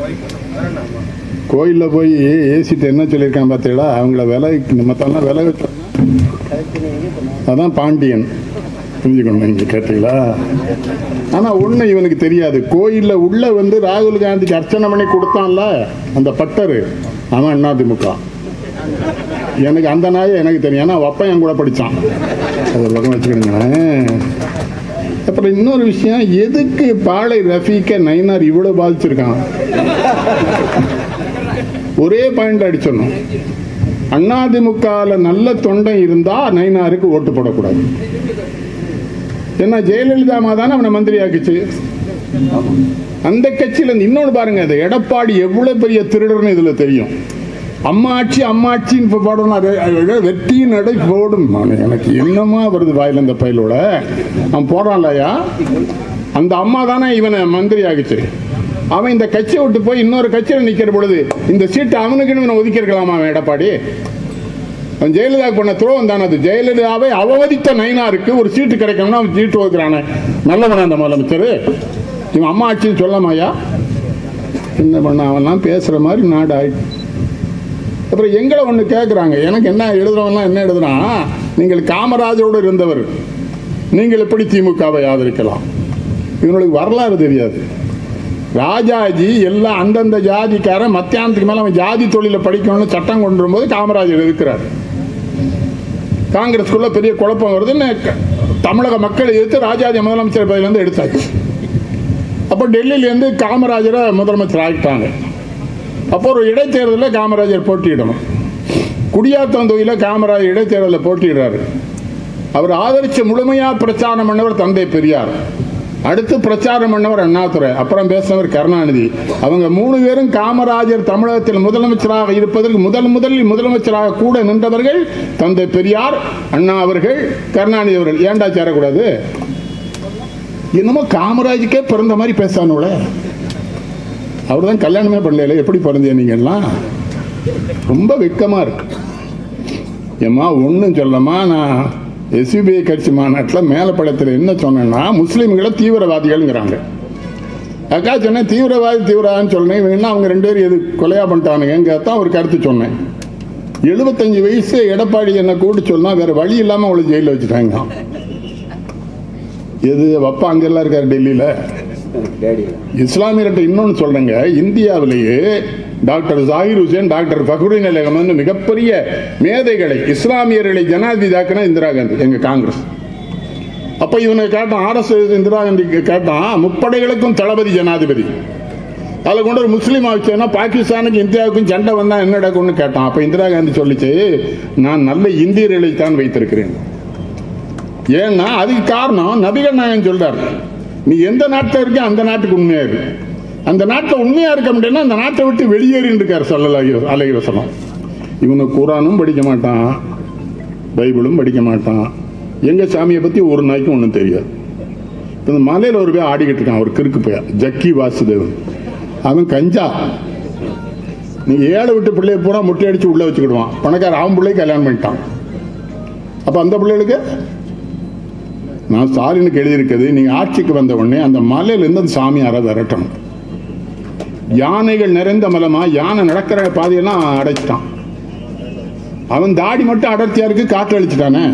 கோயிலில் போய் ஏசிட்டு என்ன சொல்லியிருக்கான் பார்த்தீங்களா அவங்கள விலை மற்றெல்லாம் விலை வச்சோம்னா அதான் பாண்டியன் புரிஞ்சுக்கணும் நீங்கள் கேட்டீங்களா ஆனால் ஒன்று இவனுக்கு தெரியாது கோயிலில் உள்ள வந்து ராகுல் காந்திக்கு அர்ச்சனை பண்ணி கொடுத்தான்ல அந்த பட்டர் அவன் அதிமுக எனக்கு அந்த நாயை எனக்கு தெரியும் ஏன்னா அப்பா என் கூட படித்தான் அது ஒரு பக்கம் வச்சுக்கிடுங்களேன் அப்புறம் இன்னொரு விஷயம் எதுக்கு பாளை ரஃபீக்க நைனார் இவ்வளோ பாதிச்சிருக்கான் ஒரே பாயிண்ட் அடிச்சிடணும் அதிமுகவில் நல்ல தொண்டை இருந்தா நைனாருக்கு ஓட்டு போடக்கூடாது ஏன்னா ஜெயலலிதா அம்மா தானே அவனை மந்திரி ஆக்குச்சு அந்த கட்சியில இருந்து இன்னொன்று பாருங்க அது எடப்பாடி எவ்வளவு பெரிய திருடர்னு இதுல தெரியும் அம்மாட்சி அம்மாட்சின்னு இப்ப பாடணும் அது அது வெற்றி நடை போடும் நான் எனக்கு என்னமா வருது வாயில இந்த பயிலோட அவன் போடுறான்லயா அந்த அம்மா தானே இவனை மந்திரி ஆகுச்சு அவன் இந்த கட்சியை விட்டு போய் இன்னொரு கட்சியில் நிக்கிற பொழுது இந்த சீட்டு அவனுக்குன்னு இவனை ஒதுக்கி இருக்கலாமா அவன் எடப்பாடி அவன் ஜெயலலிதா பண்ண துரோகம் தானே அது ஜெயலலிதாவை அவமதித்த நைனாருக்கு ஒரு சீட்டு கிடைக்கணும்னா அவன் சீட்டு ஒதுக்குறானே நல்லவனா அந்த முதலமைச்சர் இவன் அம்மா ஆட்சின்னு சொல்லமாயா என்ன பண்ண அவன்லாம் பேசுற மாதிரி நாடு ஆயிடுச்சு அப்புறம் எங்களை ஒன்று கேட்குறாங்க எனக்கு என்ன எழுதுறவன்லாம் என்ன எழுதுறான் நீங்கள் காமராஜரோடு இருந்தவர் நீங்கள் எப்படி திமுகவை ஆதரிக்கலாம் இவங்களுக்கு வரலாறு தெரியாது ராஜாஜி எல்லாம் அந்தந்த ஜாதிக்காரன் மத்தியானத்துக்கு மேலே அவன் ஜாதி தொழிலை படிக்கணும்னு சட்டம் கொண்டு வரும்போது காமராஜர் இருக்கிறார் காங்கிரஸ்குள்ள பெரிய குழப்பம் வருதுன்னு க- தமிழக மக்கள் எதிர்த்து ராஜாஜி முதலமைச்சர் பதவியிலேருந்து எடுத்தாச்சு அப்போ டெல்லியிலேருந்து காமராஜரை முதலமைச்சர் ஆகிட்டாங்க அப்போ ஒரு இடைத்தேர்தலில் காமராஜர் போட்டியிடணும் குடியாத்தம் தொகுதியில் காமராஜர் இடைத்தேர்தலில் போட்டியிடுறாரு அவர் ஆதரிச்ச முழுமையா பிரச்சாரம் பண்ணவர் தந்தை பெரியார் அடுத்து பிரச்சாரம் பண்ணவர் அண்ணாதுரை அப்புறம் பேசினவர் கருணாநிதி அவங்க மூணு பேரும் காமராஜர் தமிழகத்தில் முதலமைச்சராக இருப்பதற்கு முதல் முதலில் முதலமைச்சராக கூட நின்றவர்கள் தந்தை பெரியார் அண்ணா அவர்கள் கருணாநிதி அவர்கள் ஏன்டா சேரக்கூடாது என்னமோ காமராஜுக்கே பிறந்த மாதிரி பேசானுல அவர் தான் கல்யாணமே பண்ணல எப்படி பிறந்தீங்க நீங்கெல்லாம் ரொம்ப வெக்கமா இருக்கு ஏம்மா ஒன்றும் சொல்லமா நான் எஸ்யூபிஐ கட்சி மாநாட்டில் மேலப்படத்தில் என்ன சொன்னேன்னா முஸ்லீம்களை தீவிரவாதிகள்ங்கிறாங்க அக்கா சொன்னேன் தீவிரவாதி தீவிரவாதின்னு சொன்னேன் இவங்க என்ன அவங்க ரெண்டு பேரும் எது கொலையா பண்ணிட்டானுங்க தான் ஒரு கருத்து சொன்னேன் எழுபத்தஞ்சு வயசு எடப்பாடி என்னை கூட்டு சொன்னா வேற வழி இல்லாமல் அவளை ஜெயிலில் வச்சுட்டாங்க எது அப்பா அங்கெல்லாம் இருக்காரு டெல்லியில் இஸ்லாமியர்கிட்ட இன்னொன்று சொல்றேங்க இந்தியாவிலேயே டாக்டர் ஜாகிர் ஹுசேன் டாக்டர் ஃபக்ருதீன் அலி அகமது மிகப்பெரிய மேதைகளை இஸ்லாமியர்களை ஜனாதிபதியாக்கினா இந்திரா காந்தி எங்க காங்கிரஸ் அப்ப இவனை கேட்டான் ஆர்எஸ் இந்திரா காந்தி கேட்டான் முப்படைகளுக்கும் தளபதி ஜனாதிபதி அதில் கொண்டு ஒரு முஸ்லீம் ஆச்சுன்னா பாகிஸ்தானுக்கு இந்தியாவுக்கும் சண்டை வந்தா என்ன நடக்கும்னு கேட்டான் அப்ப இந்திரா காந்தி சொல்லிச்சு நான் நல்ல இந்தியர்களை தான் வைத்திருக்கிறேன் ஏன்னா அதுக்கு காரணம் நபிகள் நாயகம் சொல்றார் நீ எந்த நாட்டில் இருக்க அந்த நாட்டுக்கு உண்மையா இரு அந்த நாட்டில் உண்மையா இருக்க முடியும்னா அந்த நாட்டை விட்டு வெளியேறின்னு இருக்கார் சொல்லலாகி அலைவசனம் இவனு குரானும் படிக்க மாட்டான் பைபிளும் படிக்க மாட்டான் எங்க சாமியை பத்தி ஒரு நாய்க்கும் ஒன்றும் தெரியாது இப்ப இந்த மலையில ஒரு போய் ஆடிக்கிட்டு இருக்கான் ஒரு கிறுக்கு போய் ஜக்கி வாசுதேவன் அவன் கஞ்சா நீ ஏழை விட்டு பிள்ளைய பூரா முட்டை அடிச்சு உள்ள வச்சுக்கிடுவான் பணக்கார அவன் பிள்ளையை கல்யாணம் பண்ணிட்டான் அப்ப அந்த பிள்ளைகளுக்கு நான் ஸ்டாலினுக்கு எழுதியிருக்கிறது நீங்க ஆட்சிக்கு வந்த உடனே அந்த மலையிலேருந்து அந்த சாமியாரை விரட்டணும் யானைகள் நிறைந்த மலமா யானை நடக்கிற பாதையெல்லாம் அடைச்சிட்டான் அவன் தாடி மட்டும் அடர்த்தியா இருக்கு காற்று அழிச்சிட்டானே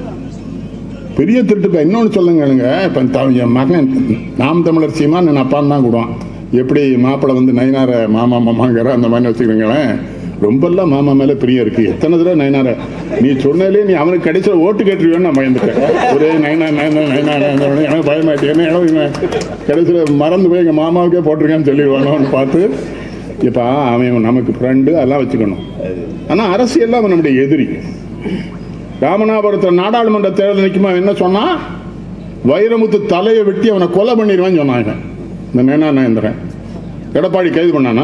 பெரிய திருட்டு இப்ப இன்னொன்று சொல்லுங்க இப்ப த- என் மகன் நாம் தமிழர் சீமான் என் அப்பான்னு தான் கூடுவான் எப்படி மாப்பிள்ளை வந்து நைனார மாமா மாமாங்கிற அந்த மாதிரி வச்சுக்கிறீங்களேன் ரொம்பலாம் மாமா மேல பிரியம் இருக்கு எத்தனை தடவை நைனார நீ சொன்னாலே நீ அவனுக்கு கிடைச்ச ஓட்டு கேட்டுருவேன்னு நான் பயந்துட்டேன் ஒரே நைனா நைனா நைனா நைனா எனக்கு பயமாயிட்டு என்ன இவன் கடைசியில் மறந்து போய் எங்கள் மாமாவுக்கே போட்டிருக்கேன்னு சொல்லிடுவானோன்னு பார்த்து இப்போ அவன் நமக்கு ஃப்ரெண்டு அதெல்லாம் வச்சுக்கணும் ஆனால் அரசியலில் அவன் நம்முடைய எதிரி ராமநாதபுரத்தில் நாடாளுமன்ற தேர்தல் நிற்குமா என்ன சொன்னா வைரமுத்து தலையை வெட்டி அவனை கொலை பண்ணிடுவான்னு சொன்னான் இவன் இந்த நேனா நேந்திரன் எடப்பாடி கைது பண்ணானா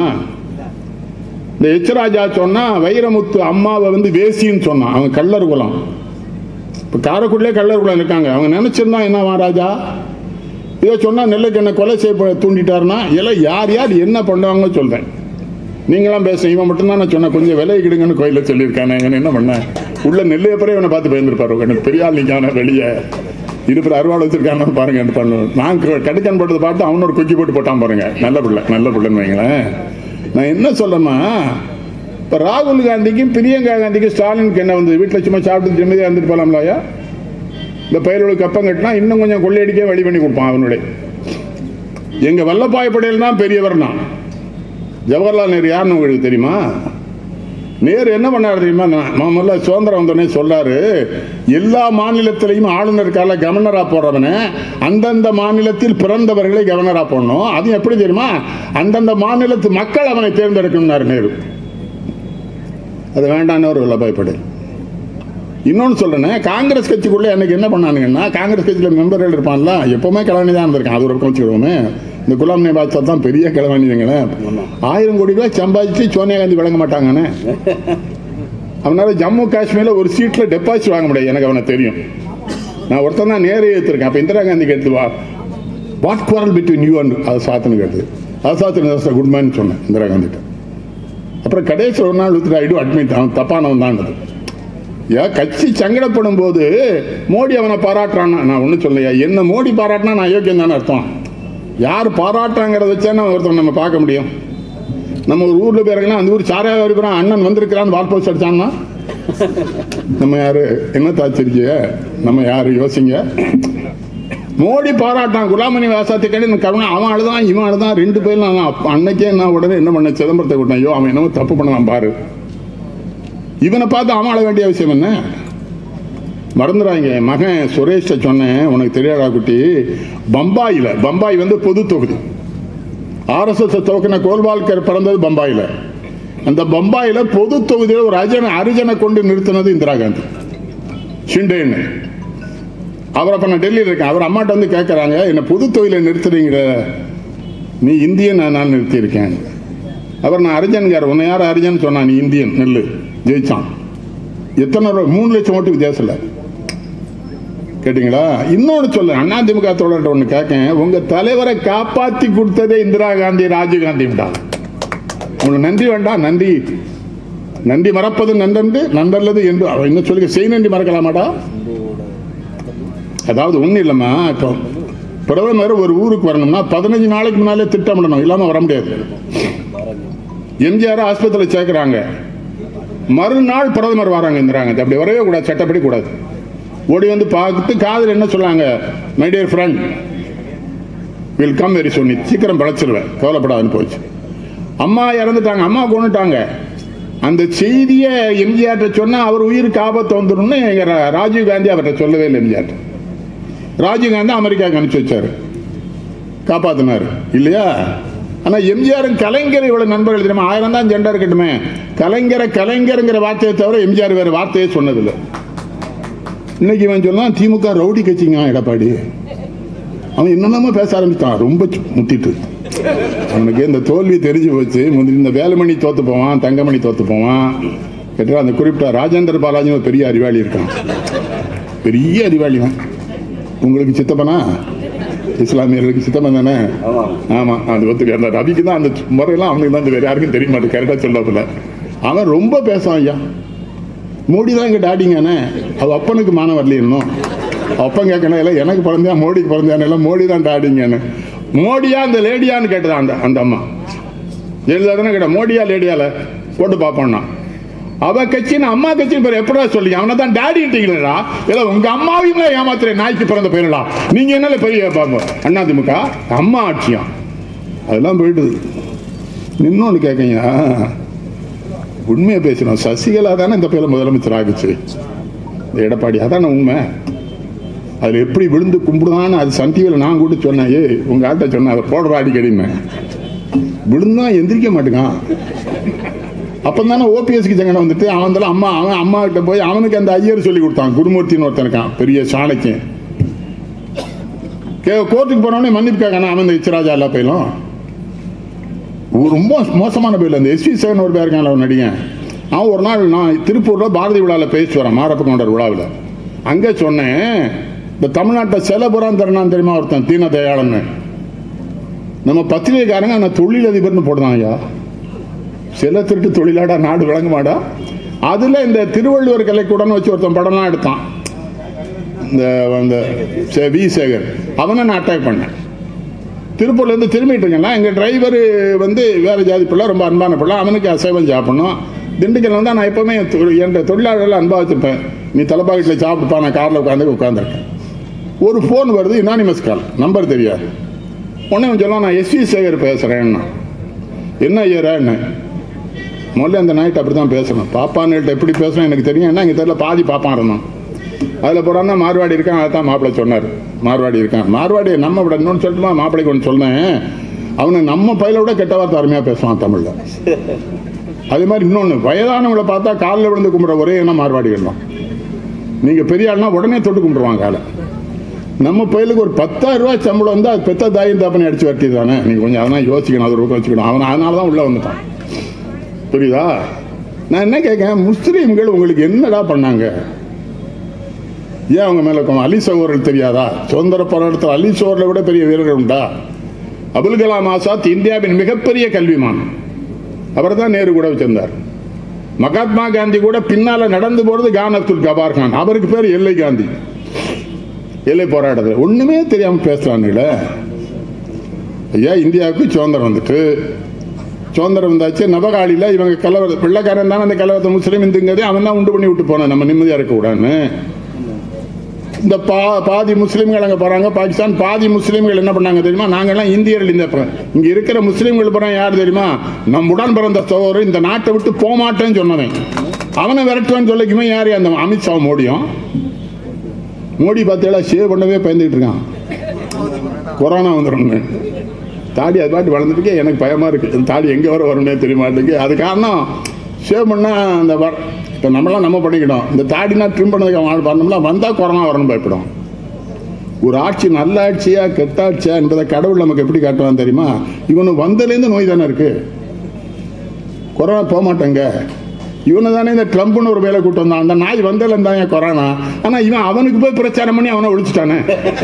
இந்த எச்ராஜா சொன்னா வைரமுத்து அம்மாவை வந்து வேசின்னு சொன்னான் அவன் கள்ளர் குலம் இப்போ காரைக்குடிலே கள்ளர் குலம் இருக்காங்க அவங்க நினைச்சிருந்தா என்னவா ராஜா இதை சொன்னா நெல்லுக்கு என்ன கொலை செய்ய தூண்டிட்டாருன்னா எல்லாம் யார் யார் என்ன பண்ணுவாங்கன்னு சொல்றேன் நீங்களாம் பேச இவன் மட்டும்தான் நான் சொன்னேன் கொஞ்சம் விலை கிடுங்கன்னு கோயிலில் சொல்லியிருக்கானே இவன் என்ன பண்ண உள்ள நெல்லை அப்புறம் இவனை பார்த்து பயந்துருப்பாரு எனக்கு பெரிய ஆள் நிற்கான வெளியே இருக்கிற அருவாள் வச்சிருக்கானு பாருங்க என்ன பண்ணுவேன் நான் கடுக்கன் போட்டதை பார்த்து அவனோட குக்கி போட்டு போட்டான் பாருங்க நல்ல பிள்ளை நல்ல பிள்ளைன்னு வைங்களேன் நான் என்ன சொல்லணும்னா இப்போ ராகுல் காந்திக்கும் பிரியங்கா காந்திக்கும் ஸ்டாலினுக்கு என்ன வந்து வீட்டில் சும்மா சாப்பிட்டு நிம்மதியாக இருந்துட்டு போகலாம்லையா இந்த பயிர்களுக்கு கப்பம் கட்டினா இன்னும் கொஞ்சம் கொள்ளையடிக்க வழி பண்ணி கொடுப்பான் அவனுடைய எங்க வல்லபாய் படேல் தான் பெரியவர் தான் ஜவஹர்லால் நேரு யாருன்னு உங்களுக்கு தெரியுமா நேரு என்ன பண்ணாரு தெரியுமா நான் முதல்ல சுதந்திரம் வந்தோடனே சொல்றாரு எல்லா மாநிலத்திலையும் ஆளுநருக்கால கவர்னரா போடுறவன அந்தந்த மாநிலத்தில் பிறந்தவர்களை கவர்னரா போடணும் அது எப்படி தெரியுமா அந்தந்த மாநிலத்து மக்கள் அவனை தேர்ந்தெடுக்கணும்னாரு நேரு அது வேண்டான்னு ஒரு வல்லபாய் படேல் இன்னொன்று சொல்றேன் காங்கிரஸ் கட்சிக்குள்ள எனக்கு என்ன பண்ணானுங்கன்னா காங்கிரஸ் கட்சியில் மெம்பர்கள் இருப்பான்ல எப்பவுமே கிளவணி தான் இருந்திருக்கான் அது ஒரு பக்கம் வச்சுக்கிடுவோமே இந்த குலாம் நபி ஆசாத் தான் பெரிய கிளவணிங்களே ஆயிரம் கோடி ரூபாய் சம்பாதிச்சு சோனியா காந்தி வழங்க மாட்டாங்கன்னு அவனால ஜம்மு காஷ்மீர்ல ஒரு சீட்ல டெபாசிட் வாங்க முடியாது எனக்கு அவனை தெரியும் நான் ஒருத்தன் தான் நேரே ஏற்றிருக்கேன் அப்போ இந்திரா காந்தி கேட்டு வா what quarrel between you and ஆசாத்னு கேட்டது ஆசாத் குட் மேன் சொன்னேன் இந்திரா காந்திட்ட அப்புறம் கடைசி ஒரு நாள் வித்துட்டு ஐடு அட்மிட் அவன் தப்பானவன் தான் ஏன் கட்சி சங்கடப்படும் போது மோடி அவனை பாராட்டுறான்னா நான் ஒன்றும் சொல்லையா என்ன மோடி பாராட்டினா நான் யோக்கியம் தானே அர்த்தம் யார் பாராட்டுறாங்கிறத வச்சா நம்ம ஒருத்தர் நம்ம பார்க்க முடியும் நம்ம ஒரு ஊர்ல போயிருக்கோம்னா அந்த ஊர் சாரையா இருக்கிறான் அண்ணன் வந்திருக்கிறான்னு வால் போஸ்ட் அடிச்சான்னா நம்ம யாரு என்ன தாச்சிருக்கிய நம்ம யாரு யோசிங்க மோடி பாராட்டான் குலாமணி வாசாத்தை கேட்டு கருணா அவன் அழுதான் இவன் அழுதான் ரெண்டு பேரும் நான் அப்ப அன்னைக்கே நான் உடனே என்ன பண்ண சிதம்பரத்தை விட்டேன் ஐயோ அவன் என்னமோ தப்பு பண்ணலாம் பாரு இவனை பார்த்து அவன் அழ வேண்டிய அவசியம் என்ன மறந்துடாங்க மகன் சுரேஷ சொன்னேன் உனக்கு தெரியாதா குட்டி பம்பாயில பம்பாய் வந்து பொது தொகுதி ஆர்எஸ்எஸ் துவக்கின கோல்வால்கர் பிறந்தது பம்பாயில அந்த பம்பாயில பொது தொகுதியில் ஒரு அஜன அரிஜனை கொண்டு நிறுத்தினது இந்திரா காந்தி ஷிண்டேன்னு அவர் அப்ப நான் டெல்லியில் இருக்கேன் அவர் அம்மாட்ட வந்து கேட்கறாங்க என்ன பொது தொகுதியில் நிறுத்துறீங்க நீ இந்தியன் நான் நான் நிறுத்தியிருக்கேன் அவர் நான் அரிஜன்கார் உன்னை யார் அரிஜன் சொன்னா நீ இந்தியன் நெல்லு ஜெயிச்சான் எத்தனை ரூபா மூணு லட்சம் ஓட்டு வித்தியாசம் இல்லை கேட்டீங்களா இன்னொன்னு சொல்ல அண்ணா திமுக தோழர்கிட்ட ஒன்று கேட்கேன் உங்க தலைவரை காப்பாத்தி கொடுத்ததே இந்திரா காந்தி ராஜீவ் காந்தி உங்களுக்கு நன்றி வேண்டாம் நன்றி நன்றி மறப்பது நன்றன்று நன்றல்லது என்று அவன் என்ன சொல்லி செய் நன்றி மறக்கலாமாடா அதாவது ஒன்றும் இல்லைம்மா இப்போ பிரதமர் ஒரு ஊருக்கு வரணும்னா பதினஞ்சு நாளைக்கு முன்னாலே திட்டமிடணும் இல்லாமல் வர முடியாது எம்ஜிஆர் ஆஸ்பத்திரியில் சேர்க்குறாங்க மறுநாள் பிரதமர் வராங்க இந்திரா காந்தி அப்படி வரவே கூடாது சட்டப்படி கூடாது ஓடி வந்து பார்த்து காதில் என்ன சொன்னாங்க my dear friend will come very சொன்னி சீக்கிரம் பழச்சிருவேன் கவலைப்படாதுன்னு போச்சு அம்மா இறந்துட்டாங்க அம்மா கொண்டுட்டாங்க அந்த செய்தியை எம்ஜிஆர்ட்ட சொன்னா அவர் உயிருக்கு ஆபத்து வந்துடும்னு எங்க ரா- ராஜீவ் காந்தி அவர்கிட்ட சொல்லவே இல்லை எம்ஜிஆர் ராஜீவ் காந்தி அமெரிக்காவுக்கு அனுப்பிச்சு வச்சாரு காப்பாத்தினாரு இல்லையா ஆனா எம்ஜிஆர் கலைஞர் இவ்வளவு நண்பர்கள் தெரியுமா ஆயிரம் தான் ஜெண்டா இருக்கட்டுமே கலைஞரை கலைஞருங்கிற வார்த்தையை தவிர எம்ஜிஆர் வேற வார்த்தையே சொன்னதில்லை இன்னைக்கு இவன் சொன்னான் திமுக ரவுடி கட்சிங்க எடப்பாடி அவன் என்னென்னமோ பேச ஆரம்பிச்சான் ரொம்ப சு- முத்திட்டு அவனுக்கு இந்த தோல்வி தெரிஞ்சு போச்சு முந்தி- இந்த வேலுமணி தோத்து போவான் தங்கமணி தோத்து போவான் கேட்டா அந்த குறிப்பிட்ட ராஜேந்திர பாலாஜி ஒரு பெரிய அறிவாளி இருக்கான் பெரிய அறிவாளி தான் உங்களுக்கு சித்தப்பனா இஸ்லாமியர்களுக்கு சித்தப்பன் தானே ஆமா அது ஒத்துக்க அந்த ரவிக்கு தான் அந்த முறையெல்லாம் அவனுக்கு தான் வேற யாருக்கும் தெரிய மாட்டேன் கரெக்டா சொல்லப்பல அவன் ரொம்ப பேசுவான் ஐயா மோடி தான் எங்க டாடிங்கண்ணே அவ அப்பனுக்கு மானம் வரல இன்னும் அப்பன் கேட்கணும் இல்லை எனக்கு பிறந்தியா மோடிக்கு பிறந்தியான்னு எல்லாம் மோடி தான் டாடிங்கன்னு மோடியா அந்த லேடியான்னு கேட்டதான் அந்த அந்த அம்மா ஜெயலலிதா தானே கேட்ட மோடியா லேடியால போட்டு பார்ப்போம்னா அவ கட்சின்னு அம்மா கட்சின்னு பேர் எப்படா சொல்லி அவனை தான் டாடிட்டீங்களா இல்ல உங்க அம்மாவையும் ஏமாத்துற நாய்க்கு பிறந்த பேருடா நீங்க என்ன பெரிய பாப்பா அண்ணா திமுக அம்மா ஆட்சியா அதெல்லாம் போயிடுது இன்னொன்னு கேட்கீங்க உண்மையை பேசணும் சசிகலா தானே இந்த பேர்ல முதலமைச்சர் ஆகுச்சு இந்த எடப்பாடி அதானே உண்மை அதுல எப்படி விழுந்து கும்பிடுதான்னு அது சன் டிவியில் நான் கூட சொன்னேன் ஏய் உங்க ஆட்ட சொன்னேன் அதை போடுற அடிக்கடின்னு விழுந்தா எந்திரிக்க மாட்டேங்கான் அப்போ தானே ஓபிஎஸ்க்கு ஜங்கன வந்துட்டு அவன் இருந்தாலும் அம்மா அவன் அம்மா கிட்ட போய் அவனுக்கு அந்த ஐயர் சொல்லி கொடுத்தான் குருமூர்த்தின்னு ஒருத்தன் இருக்கான் பெரிய சாணக்கியன் கே கோர்ட்டுக்கு போனவனே மன்னிப்பு கேட்கணும் அவன் இந்த இச்சராஜா எல்லா பயிலும் ரொம்ப மோசமான பயில் அந்த எஸ்வி சேகன் ஒரு பேர் இருக்கான் அவன் நடிகன் அவன் ஒரு நாள் நான் திருப்பூர்ல பாரதி விழாவில் பேசி வரேன் மாரப்ப கவுண்டர் விழாவில் அங்கே சொன்னேன் இந்த தமிழ்நாட்டை செலபுரம் தரணான் தெரியுமா ஒருத்தன் தீன தயாளன்னு நம்ம பத்திரிகைக்காரங்க அந்த தொழிலதிபர்னு போடுறான் ஐயா சில திருட்டு தொழிலாடா நாடு விளங்குமாடா அதுல இந்த திருவள்ளுவர் கலைக்கூடன்னு வச்சு ஒருத்தன் படம்லாம் எடுத்தான் இந்த அந்த சே- வி சேகர் அவனை நான் அட்டாக் பண்ணேன் திருப்பூர்ல இருந்து திரும்பிட்டு இருக்கேன்னா எங்க டிரைவர் வந்து வேற ஜாதி பிள்ளை ரொம்ப அன்பான பிள்ளை அவனுக்கு அசைவம் சாப்பிடணும் திண்டுக்கல் வந்தா நான் எப்பவுமே தொ- என் தொழிலாளர்கள் அன்பா வச்சிருப்பேன் நீ தலைப்பாக்கெட்டில் சாப்பிட்டுப்பா நான் காரில் உட்காந்து உட்காந்துருக்கேன் ஒரு ஃபோன் வருது இனானிமஸ் கால் நம்பர் தெரியாது உடனே அவன் சொல்லலாம் நான் எஸ்வி சேகர் பேசுறேன்னா என்ன ஐயரா என்ன முதல்ல அந்த நாய்ட்டு அப்படி தான் பேசணும் பாப்பான்கிட்ட எப்படி பேசணும் எனக்கு தெரியும் என்ன இங்கே தெரியல பாதி பாப்பான் இருந்தான் அதில் போகிறான்னா மார்வாடி இருக்கான் அதான் மாப்பிள்ளை சொன்னார் மார்வாடி இருக்கான் மார்வாடி நம்ம விட இன்னொன்று சொல்லட்டுமா மாப்பிள்ளைக்கு ஒன்று சொன்னேன் அவனை நம்ம பையில விட கெட்ட வார்த்தை அருமையாக பேசுவான் தமிழில் அதே மாதிரி இன்னொன்று வயதானவங்களை பார்த்தா காலில் விழுந்து கும்பிட்ற ஒரே என்ன மார்வாடிகள் தான் நீங்கள் பெரிய ஆள்னா உடனே தொட்டு கும்பிடுவாங்க காலை நம்ம பையலுக்கு ஒரு பத்தாயிரம் ரூபாய் சம்பளம் வந்து அது பெத்த தாயும் தாப்பனை அடிச்சு வரட்டி தானே நீங்கள் கொஞ்சம் அதெல்லாம் யோசிக்கணும் அது ஒரு பக்கம் வச்சுக்கணும் அவன் அதனால தான் உள்ளே வந்துட்டான் புரியுதா நான் என்ன கேட்கேன் முஸ்லீம்கள் உங்களுக்கு என்னடா பண்ணாங்க ஏன் அவங்க மேல கோவம்? அலி சகோதரர்கள் தெரியாதா சுதந்திர போராட்டத்தில் அலி சோரில் விட பெரிய வீரர்கள் உண்டா அபுல் கலாம் ஆசாத் இந்தியாவின் மிகப்பெரிய கல்விமான் அவர் தான் நேரு கூட வச்சிருந்தார் மகாத்மா காந்தி கூட பின்னால நடந்து போறது கான் அப்துல் கபார் கான் அவருக்கு பேர் எல்லை காந்தி எல்லை போராட்டத்தில் ஒண்ணுமே தெரியாம பேசுறானுங்களே ஐயா இந்தியாவுக்கு சுதந்திரம் வந்துட்டு சுதந்திரம் வந்தாச்சு நவகாலியில் இவங்க கலவர வெள்ளக்காரன் தானே அந்த கலவரத்தை முஸ்லீம் இந்துங்கிறதே அவன் தான் உண்டு பண்ணி விட்டு போனான் நம்ம நிம்மதியாக இருக்கக்கூடாதுன்னு இந்த பா பாதி முஸ்லீம்கள் அங்கே போகிறாங்க பாகிஸ்தான் பாதி முஸ்லீம்கள் என்ன பண்ணாங்க தெரியுமா நாங்கெல்லாம் இந்தியர்கள் இந்த இங்கே இருக்கிற முஸ்லீம்கள் போகிறான் யார் தெரியுமா நம் உடன் பிறந்த சகோதரர் இந்த நாட்டை விட்டு போக மாட்டேன்னு சொன்னவன் அவனை விரட்டுவான்னு சொல்லிக்குமே யார் அந்த அமித்ஷா மோடியும் மோடி பார்த்தீங்களா சேவ் பண்ணவே பயந்துட்டு இருக்கான் கொரோனா வந்துடும் தாடி அது பாட்டு வளர்ந்துட்டு எனக்கு பயமா இருக்கு இந்த தாடி எங்க வர வரும்னே தெரிய மாட்டேங்குது அது காரணம் ஷேவ் பண்ணா அந்த வர இப்போ நம்மளாம் நம்ம பண்ணிக்கிட்டோம் இந்த தாடினா ட்ரிம் பண்ணதுக்கு அவன் ஆள் பண்ணோம்னா வந்தா கொரோனா வரணும் பயப்படும் ஒரு ஆட்சி நல்ல ஆட்சியா கெட்ட ஆட்சியா என்பதை கடவுள் நமக்கு எப்படி காட்டுவான் தெரியுமா இவனு வந்ததுலேருந்து நோய் தானே இருக்கு கொரோனா போக மாட்டேங்க இவனு தானே இந்த ட்ரம்ப்னு ஒரு வேலை கூட்டு வந்தான் அந்த நாய் வந்ததுல தான் கொரோனா ஆனா இவன் அவனுக்கு போய் பிரச்சாரம் பண்ணி அவனை ஒழிச்சிட்டானே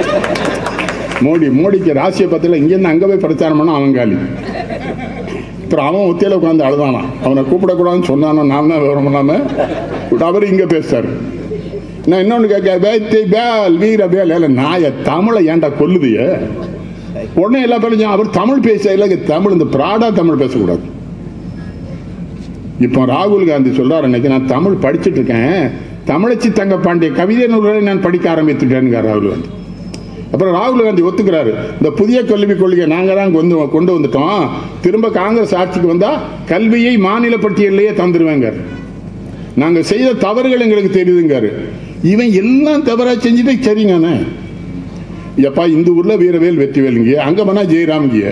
மோடி மோடிக்கு ராசியை பத்தில இங்கேருந்து அங்கே போய் பிரச்சாரம் பண்ண அவன் காலி அப்புறம் அவன் ஒத்தியில உட்காந்து அழுதானான் அவனை கூப்பிடக்கூடாதுன்னு சொன்னானோ நான் தான் விவரம் இல்லாமல் அவர் இங்கே பேசுறாரு நான் இன்னொன்று கேட்க வேத்தி பேல் வீர பேல் இல்லை நாய தமிழை ஏன்டா கொல்லுதிய உடனே எல்லா பேரும் அவர் தமிழ் பேச இல்லை தமிழ் இந்த பிராடா தமிழ் பேசக்கூடாது இப்போ ராகுல் காந்தி சொல்றாரு அன்னைக்கு நான் தமிழ் படிச்சுட்டு இருக்கேன் தமிழச்சி தங்க பாண்டிய கவிதை நூல்களை நான் படிக்க ஆரம்பித்துட்டேன்னு ராகுல் காந்தி அப்புறம் ராகுல் காந்தி ஒத்துக்கிறாரு இந்த புதிய கல்வி கொள்கை நாங்க தான் கொண்டு கொண்டு வந்துட்டோம் திரும்ப காங்கிரஸ் ஆட்சிக்கு வந்தா கல்வியை மாநில பட்டியலிலேயே தந்துருவாங்க நாங்க செய்த தவறுகள் எங்களுக்கு தெரியுதுங்காரு இவன் எல்லாம் தவறா செஞ்சுட்டு சரிங்கண்ணே எப்பா இந்த ஊர்ல வீரவேல் வெற்றிவேலுங்க அங்க போனா ஜெயராம்கிய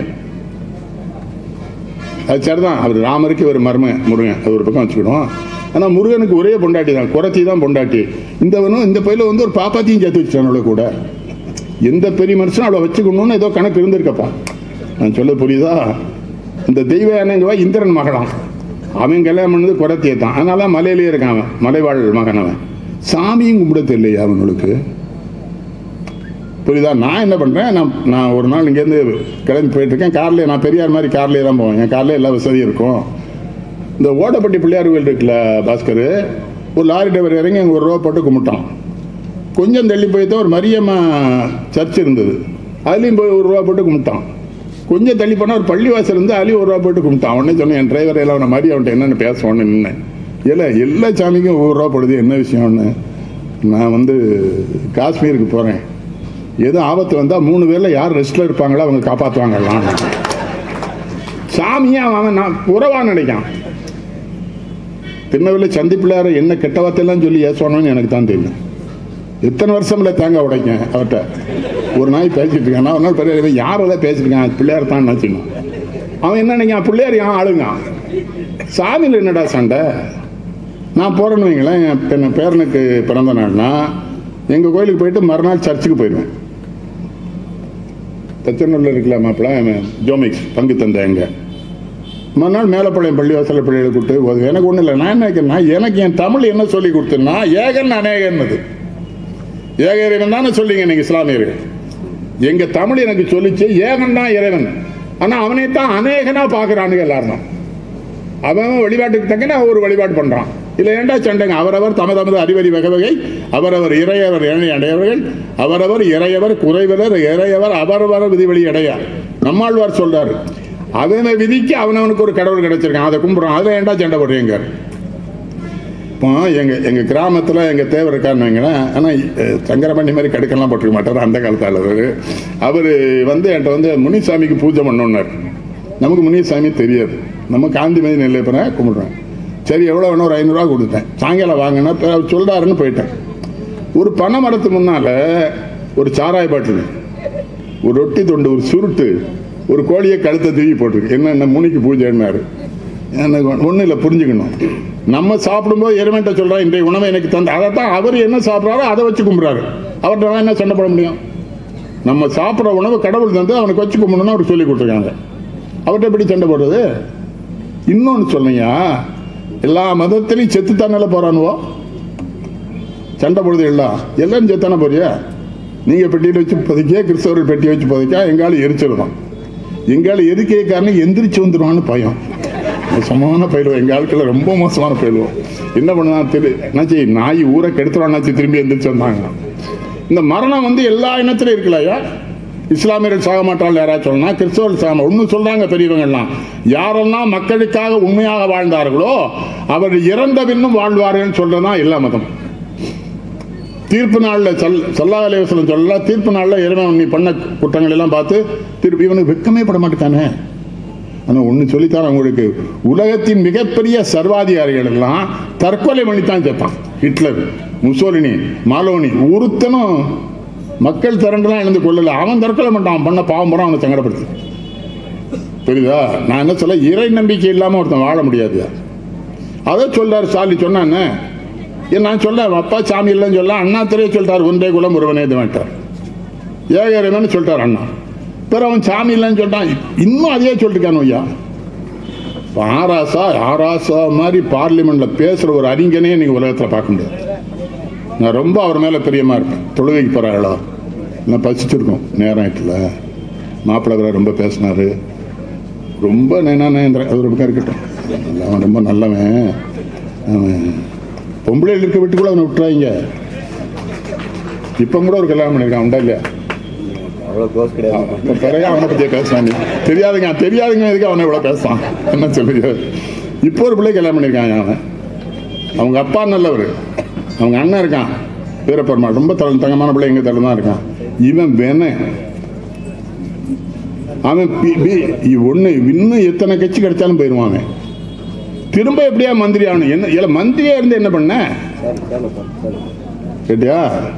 அது சரிதான் அவர் ராமருக்கு ஒரு மர்ம முருகன் அது ஒரு பக்கம் வச்சுக்கிடும் ஆனா முருகனுக்கு ஒரே பொண்டாட்டி தான் குறைச்சி தான் பொண்டாட்டி இந்தவனும் இந்த பையில வந்து ஒரு பாப்பாத்தையும் சேர்த்து வச்சுட்டானோட கூட எந்த பெரிய மனுஷனும் அவளை வச்சுக்கணும்னு ஏதோ கணக்கு இருந்திருக்கப்பா நான் சொல்ல புரியுதா இந்த தெய்வ யானைங்கவா இந்திரன் மகளாம் அவன் கல்யாணம் பண்ணது குரத்தியை தான் அதனால தான் மலையிலேயே இருக்கான் அவன் மலைவாழ் மகன் அவன் சாமியும் கும்பிட தெரியலையா அவனுக்கு புரியுதா நான் என்ன பண்ணுறேன் நான் நான் ஒரு நாள் இங்கேருந்து கிளம்பி போயிட்டு இருக்கேன் கார்லேயே நான் பெரியார் மாதிரி கார்லேயே தான் போவேன் என் கார்லேயே எல்லா வசதியும் இருக்கும் இந்த ஓடப்பட்டி பிள்ளையார் கோயில் இருக்குல்ல பாஸ்கர் ஒரு லாரி டிரைவர் இறங்கி அங்கே ஒரு ரூபா போட்டு கும்பிட்டான் கொஞ்சம் தள்ளி போய் தான் ஒரு மரியம்மா சர்ச் இருந்தது அதுலேயும் போய் ஒரு ரூபா போட்டு கும்பிட்டான் கொஞ்சம் தள்ளி போனால் ஒரு பள்ளிவாசல் இருந்து அதுலேயும் ஒரு ரூபா போட்டு கும்பிட்டான் உடனே சொன்னேன் என் டிரைவர் எல்லாம் அவனை மாதிரி அவன்கிட்ட என்னென்னு பேசுவான்னு நின்னேன் இல்லை எல்லா சாமிக்கும் ஒரு ரூபா போடுது என்ன விஷயம்னு நான் வந்து காஷ்மீருக்கு போகிறேன் ஏதோ ஆபத்து வந்தால் மூணு பேரில் யார் ரெஸ்ட்டில் இருப்பாங்களோ அவங்க காப்பாற்றுவாங்கலாம் சாமியே அவன் நான் உறவா நினைக்கான் திருநெல்வேலி சந்திப்பிள்ளையார என்ன கெட்ட வார்த்தையெல்லாம் சொல்லி ஏசுவானோன்னு எனக்கு தான் தெரியும் எத்தனை வருஷம்ல தேங்காய் உடைக்கேன் அவர்கிட்ட ஒரு நாய் பேசிட்டு இருக்கான் நான் ஒரு நாள் பெரிய இவன் யாரெல்லாம் பேசிட்டு இருக்கான் பிள்ளையார் தான் நினச்சிக்கணும் அவன் என்ன நினைக்கான் பிள்ளையார் ஏன் ஆளுங்க சாமியில் என்னடா சண்டை நான் போறேன்னு வைங்களேன் என் பெண் பேரனுக்கு பிறந்த நாள்னா எங்கள் கோயிலுக்கு போயிட்டு மறுநாள் சர்ச்சுக்கு போயிடுவேன் தச்சனூரில் இருக்கல மாப்பிள்ள ஜோமிக்ஸ் பங்கு தந்த எங்க மறுநாள் மேலப்பாளையம் பள்ளிவாசல பிள்ளைகளை கூப்பிட்டு ஓது எனக்கு ஒன்றும் இல்லை நான் என்ன கேட்கிறேன்னா எனக்கு என் தமிழ் என்ன சொல்லி கொடுத்தேன்னா ஏகன் அநேகன்னது ஏக இறைவன் தானே சொல்லிங்க நீங்க இஸ்லாமியர்கள் எங்க தமிழ் எனக்கு சொல்லிச்சு ஏகன் தான் இறைவன் ஆனா அவனை தான் அநேகனா பாக்குறானுங்க எல்லாரும் அவன் வழிபாட்டுக்கு தக்கன ஒரு வழிபாடு பண்றான் இல்ல ஏண்டா சண்டைங்க அவரவர் தம தமது அறிவறி வகை வகை அவரவர் இறையவர் இணை அடையவர்கள் அவரவர் இறையவர் குறைவலர் இறையவர் அவரவர் விதிவழி அடையார் நம்மாழ்வார் சொல்றாரு அவனை விதிக்கு அவனவனுக்கு ஒரு கடவுள் கிடைச்சிருக்கான் அதை கும்பிடுறான் அதில் ஏன்டா சண்டை போடுறீங்க இப்போ எங்க எங்க கிராமத்துல எங்க தேவர் இருக்காருன்னு வைங்களேன் ஆனா அஹ், சங்கரமணி மாதிரி கடுக்கெல்லாம் போட்டுக்க மாட்டார் அந்த காலத்தால் அவர் அவர் வந்து என்கிட்ட வந்து முனிசாமிக்கு பூஜை பண்ணோன்னார் நமக்கு முனிசாமி தெரியாது நம்ம காந்தி மதி நெல்லை பிற கும்பிடுறேன் சரி எவ்வளோ வேணும் ஒரு ஐநூறுரூவா கொடுத்தேன் சாயங்காலம் வாங்கினா இப்ப அவர் சொல்றாருன்னு போயிட்டேன் ஒரு பனை மரத்து முன்னால ஒரு சாராய பாட்டில் ஒரு ரொட்டி தொண்டு ஒரு சுருட்டு ஒரு கோழியை கழுத்தை தூக்கி போட்டிருக்கு என்ன என்ன முனிக்கு பூஜைன்னாரு எனக்கு ஒன்றும் இல்லை புரிஞ்சுக்கணும் நம்ம சாப்பிடும்போது எருமைட்ட சொல்கிறோம் இன்றைய உணவை எனக்கு தந்த அதை தான் அவர் என்ன சாப்பிட்றாரோ அதை வச்சு கும்பிட்றாரு அவர்கிட்ட நான் என்ன சண்டை போட முடியும் நம்ம சாப்பிட்ற உணவு கடவுள் தந்து அவனுக்கு வச்சு கும்பிடணும்னு அவர் சொல்லி கொடுத்துருக்காங்க அவர்கிட்ட எப்படி சண்டை போடுறது இன்னொன்று சொன்னீங்க எல்லா மதத்திலையும் செத்து தானே போறானுவோ சண்டை போடுது எல்லாம் எல்லாரும் செத்தானே போறியா நீங்க பெட்டியில் வச்சு புதைக்க கிறிஸ்தவர்கள் பெட்டியை வச்சு புதைக்கா எங்காலும் எரிச்சிருவோம் எங்கால எரிக்கிற காரணம் எந்திரிச்சு வந்துடுவான்னு பயம் மோசமான பயிலுவோம் எங்க ஆட்கள் ரொம்ப மோசமான பயிலுவோம் என்ன பண்ணுவான் தெரியல என்னாச்சு நாய் ஊரை கெடுத்துருவான்னாச்சு திரும்பி எந்திரிச்சு வந்தாங்க இந்த மரணம் வந்து எல்லா இனத்திலும் இருக்கலையா இஸ்லாமியர்கள் சாக மாட்டார்கள் யாராவது சொல்லலாம் கிறிஸ்தவர்கள் சாக ஒன்றும் சொல்றாங்க பெரியவங்கள்லாம் யாரெல்லாம் மக்களுக்காக உண்மையாக வாழ்ந்தார்களோ அவர்கள் இறந்த பின்னும் வாழ்வார்கள் சொல்றதுதான் எல்லா மதம் தீர்ப்பு நாளில் சொல் சல்லா அலைவசலம் சொல்லலாம் தீர்ப்பு நாளில் இறைவன் நீ பண்ண குற்றங்கள் எல்லாம் பார்த்து திருப்பி இவனுக்கு வெக்கமே பட மாட்டேக்கானே ஆனால் ஒன்று சொல்லித்தான் உங்களுக்கு உலகத்தின் மிகப்பெரிய சர்வாதிகாரிகள் எல்லாம் தற்கொலை பண்ணித்தான் செத்தான் ஹிட்லர் முசோலினி மாலோனி ஒருத்தனும் மக்கள் திரண்டுலாம் எழுந்து கொள்ளல அவன் தற்கொலை பண்ணிட்டான் அவன் பண்ண பாவம் பூரா அவனை சங்கடப்படுத்து புரியுதா நான் என்ன சொல்ல இறை நம்பிக்கை இல்லாமல் ஒருத்தன் வாழ முடியாது அதை சொல்றாரு சாலி சொன்னான்னு ஏன் நான் சொல்ல அப்பா சாமி இல்லைன்னு சொல்ல அண்ணா தெரிய சொல்லிட்டார் ஒன்றே குலம் ஒருவனே இதுவன்ட்டார் ஏக இறைவன் சொல்லிட்டார் அண்ணா பிற அவன் சாமி இல்லைன்னு சொல்லிட்டான் இன்னும் அதே சொல்லிருக்கானு ஐயா இப்ப ஆராசா ஆராசா மாதிரி பார்லிமெண்ட்ல பேசுற ஒரு அறிஞனே நீங்க உலகத்துல பார்க்க முடியாது நான் ரொம்ப அவர் மேல பிரியமா இருப்பேன் தொழுகைக்கு போறாங்களா நான் பசிச்சிருக்கோம் நேரம் ஆயிட்டுல மாப்பிள்ளை வேற ரொம்ப பேசினாரு ரொம்ப நேனானேந்திரன் அது ஒரு பக்கம் இருக்கட்டும் அவன் ரொம்ப நல்லவன் அவன் பொம்பளையில் இருக்க விட்டு கூட அவனை விட்டுறாங்க இப்போ கூட ஒரு கல்யாணம் பண்ணியிருக்கான் உண்டா இல்லையா அவ்வளோ க்ளோஸ் கிடையாது இப்ப பிறகு அவனை பற்றியே பேசுவான் நீ தெரியாதுங்க தெரியாதுங்க எதுக்கு அவனை இவ்வளோ பேசுவான் என்ன சொல்லுங்க இப்போ ஒரு பிள்ளை கல்யாணம் பண்ணியிருக்காங்க அவன் அவங்க அப்பா நல்லவர் அவங்க அண்ணன் இருக்கான் வீரப்பெருமாள் ரொம்ப தல தங்கமான பிள்ளை எங்க தலை தான் இருக்கான் இவன் வேணேன் அவன் ஒன்று இன்னும் எத்தனை கட்சி கிடைச்சாலும் போயிடுவான் அவன் திரும்ப எப்படியா மந்திரி ஆகணும் என்ன இல்லை மந்திரியா இருந்து என்ன பண்ண சார் சார் சார் கேட்டியா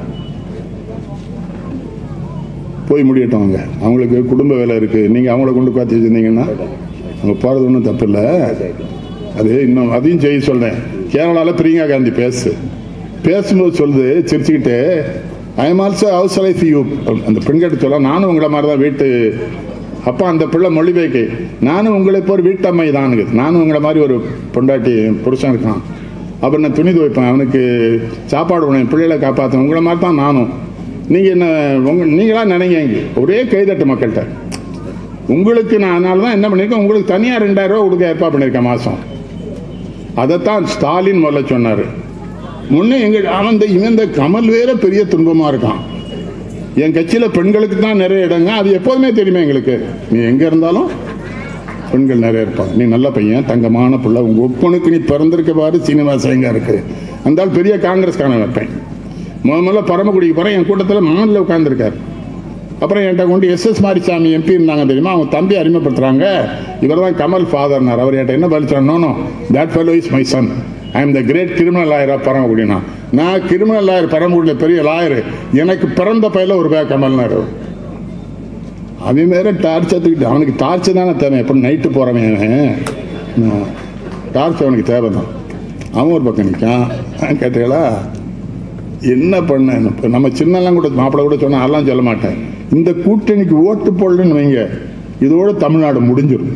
போய் முடியட்டும் அவங்க அவங்களுக்கு குடும்ப வேலை இருக்கு நீங்க அவங்கள கொண்டு காத்தி வச்சிருந்தீங்கன்னா அவங்க போறது ஒன்றும் தப்பு இல்லை அது இன்னும் அதையும் செய்ய சொல்றேன் கேரளால பிரியங்கா காந்தி பேசு பேசும்போது சொல்லுது சிரிச்சுக்கிட்டு I am also house life you அந்த பெண்கிட்ட சொல்ல நானும் உங்களை மாதிரி தான் வீட்டு அப்பா அந்த பிள்ளை மொழிபெயர்க்கு நானும் உங்களை இப்போ ஒரு வீட்டம்மை தானுங்க நானும் உங்களை மாதிரி ஒரு பொண்டாட்டி புருஷன் இருக்கான் அப்புறம் நான் துணி துவைப்பேன் அவனுக்கு சாப்பாடு உணவு பிள்ளைகளை காப்பாற்றணும் உங்களை மாதிரி தான் நானும் நீங்கள் என்ன உங்க நீங்களா நினைங்க ஒரே கைதட்டு மக்கள்கிட்ட உங்களுக்கு நான் அதனால தான் என்ன பண்ணியிருக்கேன் உங்களுக்கு தனியாக ரெண்டாயிரம் ரூபா கொடுக்க ஏற்பாடு பண்ணியிருக்கேன் மாதம் அதைத்தான் ஸ்டாலின் முதல்ல சொன்னார் முன்னே எங்க அவன் இந்த இவன் இந்த கமல் வேற பெரிய துன்பமாக இருக்கான் என் கட்சியில் பெண்களுக்கு தான் நிறைய இடங்க அது எப்போதுமே தெரியுமே எங்களுக்கு நீ எங்கே இருந்தாலும் பெண்கள் நிறைய இருப்பாங்க நீ நல்ல பையன் தங்கமான பிள்ளை உங்க ஒப்பனுக்கு நீ பிறந்திருக்க பாரு சீனிவாசங்க இருக்கு அந்த ஆள் பெரிய காங்கிரஸ்கான வைப்பேன் முத முதல்ல பரமக்குடிக்கு போகிறேன் என் கூட்டத்தில் மாநில உட்காந்துருக்காரு அப்புறம் என்கிட்ட கொண்டு எஸ் எஸ் மாரிசாமி எம்பி இருந்தாங்க தெரியுமா அவங்க தம்பி அறிமுகப்படுத்துறாங்க இவர் தான் கமல் ஃபாதர்னார் அவர் என்கிட்ட என்ன பதில் சொன்னோம் that fellow is my son I am the great criminal lawyer of பரமக்குடினா நான் கிரிமினல் லாயர் பரமக்குடியில் பெரிய லாயர் எனக்கு பிறந்த பையில ஒரு பேர் கமல்னார் அவர். அவன் வேற டார்ச் எடுத்துக்கிட்டு அவனுக்கு டார்ச் தானே தேவை எப்போ நைட்டு போகிறவன் அவன் டார்ச் அவனுக்கு தேவை தான் அவன் ஒரு பக்கம் நிற்கான் கேட்டீங்களா என்ன பண்ண இப்ப நம்ம சின்னலாம் கூட மாப்பிள்ளை கூட சொன்னா அதெல்லாம் சொல்ல மாட்டேன் இந்த கூட்டணிக்கு ஓட்டு போடலன்னு வைங்க இதோட தமிழ்நாடு முடிஞ்சிடும்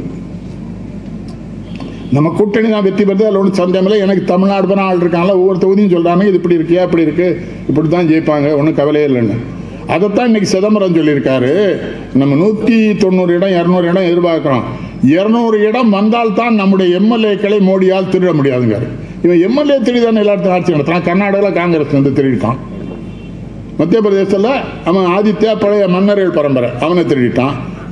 நம்ம கூட்டணி தான் வெற்றி பெறுது அதில் ஒன்றும் சந்தேகம் இல்லை எனக்கு தமிழ்நாடு பேர் ஆள் இருக்காங்களா ஒவ்வொரு தொகுதியும் சொல்றாங்க இது இப்படி இருக்கியா இப்படி இருக்கு இப்படி தான் ஜெயிப்பாங்க ஒன்றும் கவலையே இல்லைன்னு அதைத்தான் இன்னைக்கு சிதம்பரம் சொல்லியிருக்காரு நம்ம நூற்றி தொண்ணூறு இடம் இரநூறு இடம் எதிர்பார்க்கிறோம் இரநூறு இடம் வந்தால்தான் நம்முடைய எம்எல்ஏக்களை மோடியால் திருட முடியாதுங்காரு இவன் எம்எல்ஏ திருடி தானே எல்லாத்தையும் ஆட்சி நடத்துறான் கர்நாடகாவில் காங்கிரஸ் வந்து திருடிட்டான் மத்திய பிரதேசத்தில் அவன் ஆதித்யா பழைய மன்னர்கள் பரம்பரை அவனை திருடிட்டான்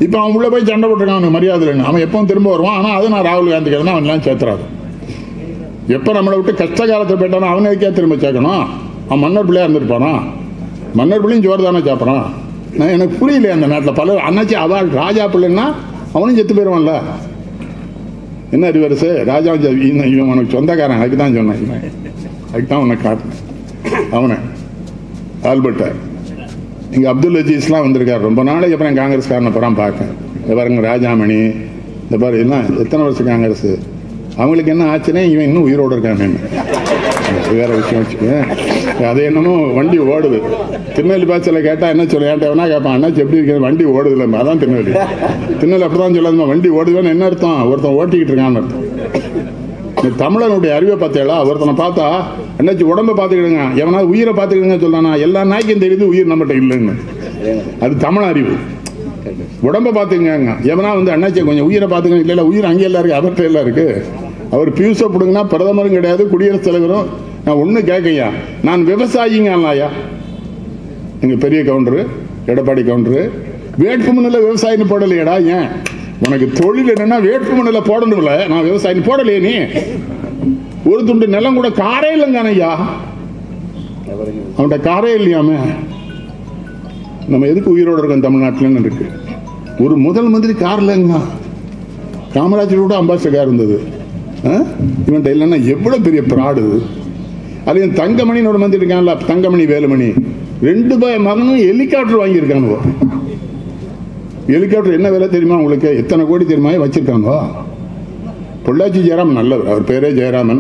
இப்போ அவன் உள்ள போய் சண்டை போட்டிருக்கான் அவனுக்கு மரியாதை இல்லைன்னு அவன் எப்பவும் திரும்ப வருவான் ஆனால் அது நான் ராகுல் காந்தி கேட்கணும் அவன் எல்லாம் சேர்த்துறாரு எப்போ நம்மளை விட்டு கஷ்ட காலத்தில் போயிட்டானோ அவனை எதுக்கே திரும்ப சேர்க்கணும் அவன் மன்னர் பிள்ளையா இருந்திருப்பானா மன்னர் பிள்ளையும் ஜோர் தானே சாப்பிட்றான் நான் எனக்கு புரியல அந்த நாட்டில் பல அண்ணாச்சி அவள் ராஜா பிள்ளைன்னா அவனும் செத்து போயிடுவான்ல என்ன ரிவர்ஸு ராஜா ஜ- இவன் இவன் உனக்கு சொந்தக்காரன் அதுக்கு தான் சொன்னேன் இவன் அதுக்கு தான் உனக்கு காட்டினேன் அவனை ஆல்பர்ட்டை இங்கே அப்துல் அஜீஸ்லாம் வந்திருக்காரு ரொம்ப நாளைக்கு அப்புறம் காங்கிரஸ்காரனை புறம் பார்க்கேன் இந்த பாருங்க ராஜாமணி இந்த பாரு எல்லாம் எத்தனை வருஷம் காங்கிரஸ் அவங்களுக்கு என்ன ஆச்சுன்னா இவன் இன்னும் உயிரோடு இருக்கான் அது வேற விஷயம் வச்சுக்க அது என்னமோ வண்டி ஓடுது திருநெல்வேலி பாய்ச்சல கேட்டா என்ன சொல்ல ஏன்ட்ட வேணா கேட்பான் அண்ணாச்சி எப்படி இருக்கிறது வண்டி ஓடுதுல அதான் திருநெல்வேலி திருநெல்வேலி அப்படிதான் சொல்லாதுமா வண்டி ஓடுதுன்னு என்ன அர்த்தம் ஒருத்தன் ஓட்டிக்கிட்டு இருக்கான்னு அர்த்தம் இந்த தமிழனுடைய அறிவை பார்த்தேளா ஒருத்தனை பார்த்தா என்னாச்சு உடம்ப பார்த்துக்கிடுங்க எவனா உயிரை பார்த்துக்கிடுங்க சொல்லானா எல்லா நாய்க்கும் தெரியுது உயிர் நம்மகிட்ட இல்லைன்னு அது தமிழ் அறிவு உடம்ப பார்த்துக்கங்க எவனா வந்து அண்ணாச்சி கொஞ்சம் உயிரை பார்த்துக்கங்க இல்லை இல்லை உயிர் அங்கே எல்லாம் இருக்கு அவர்கிட்ட எல்லாம் இருக்கு அவர் பியூஸை பிடுங்கினா பிரதமரும் கிடையாது குடியரசுத் தலைவரும் நான் ஒன்று கேட்கையா நான் விவசாயிங்க ஐயா எங்க பெரிய கவுண்டரு எடப்பாடி கவுண்டரு வேட்புமனுல விவசாயின்னு போடலையடா ஏன் உனக்கு தொழில் என்னன்னா வேட்புமனுல போடணும்ல நான் விவசாயின்னு போடலையே நீ ஒரு துண்டு நிலம் கூட காரே இல்லைங்க ஐயா அவன்கிட்ட காரே இல்லையாமே நம்ம எதுக்கு உயிரோட இருக்கோம் தமிழ்நாட்டிலன்னு இருக்கு ஒரு முதல் மந்திரி கார்லங்க காமராஜர் கூட அம்பாசிடர் இருந்தது ஆ? இவன்ட்ட இல்லைன்னா எவ்வளவு பெரிய பிராடு இது. அதையும் தங்கமணின்னு ஒரு மந்திரி இருக்கான்ல தங்கமணி வேலுமணி ரெண்டு பேர் மகனும் ஹெலிகாப்டர் வாங்கியிருக்கானுவோ ஹெலிகாப்டர் என்ன விலை தெரியுமா உங்களுக்கு எத்தனை கோடி தெரியுமா வச்சிருக்காங்க பொள்ளாச்சி ஜெயராமன் நல்லவர் அவர் பேரே ஜெயராமன்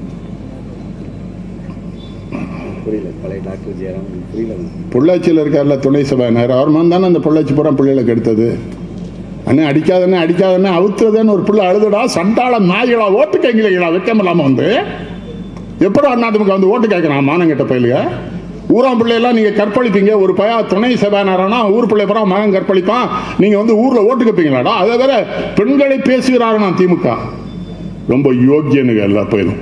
புரியல பழைய டாக்டர் ஜெயராம் புரியல பொள்ளாச்சியில் இருக்கார்ல துணை சபாநாயகர் அவர் மகன் தானே அந்த பொள்ளாச்சி புறம் பிள்ளைகளுக்கு எடுத்தது அண்ணே அடிக்காதண்ணே அடிக்காதண்ணே அவுத்துறதுன்னு ஒரு பிள்ளை அழுதுடா சண்டாள நாய்களா ஓட்டு கேட்கலைங்களா வைக்காமலாம வந்து எப்படி அண்ணாதிமுக வந்து ஓட்டு கேட்கறான் மானங்கிட்ட பயிலுங்க ஊராம் பிள்ளையெல்லாம் நீங்க கற்பழிப்பீங்க ஒரு பையா துணை சபாநாயகரானா ஊர் பிள்ளை புறம் மகன் கற்பழிப்பான் நீங்க வந்து ஊர்ல ஓட்டு கேட்பீங்களாடா அதை வேற பெண்களை பேசுகிறாருனா திமுக ரொம்ப யோக்கியனுங்க எல்லா பயிலும்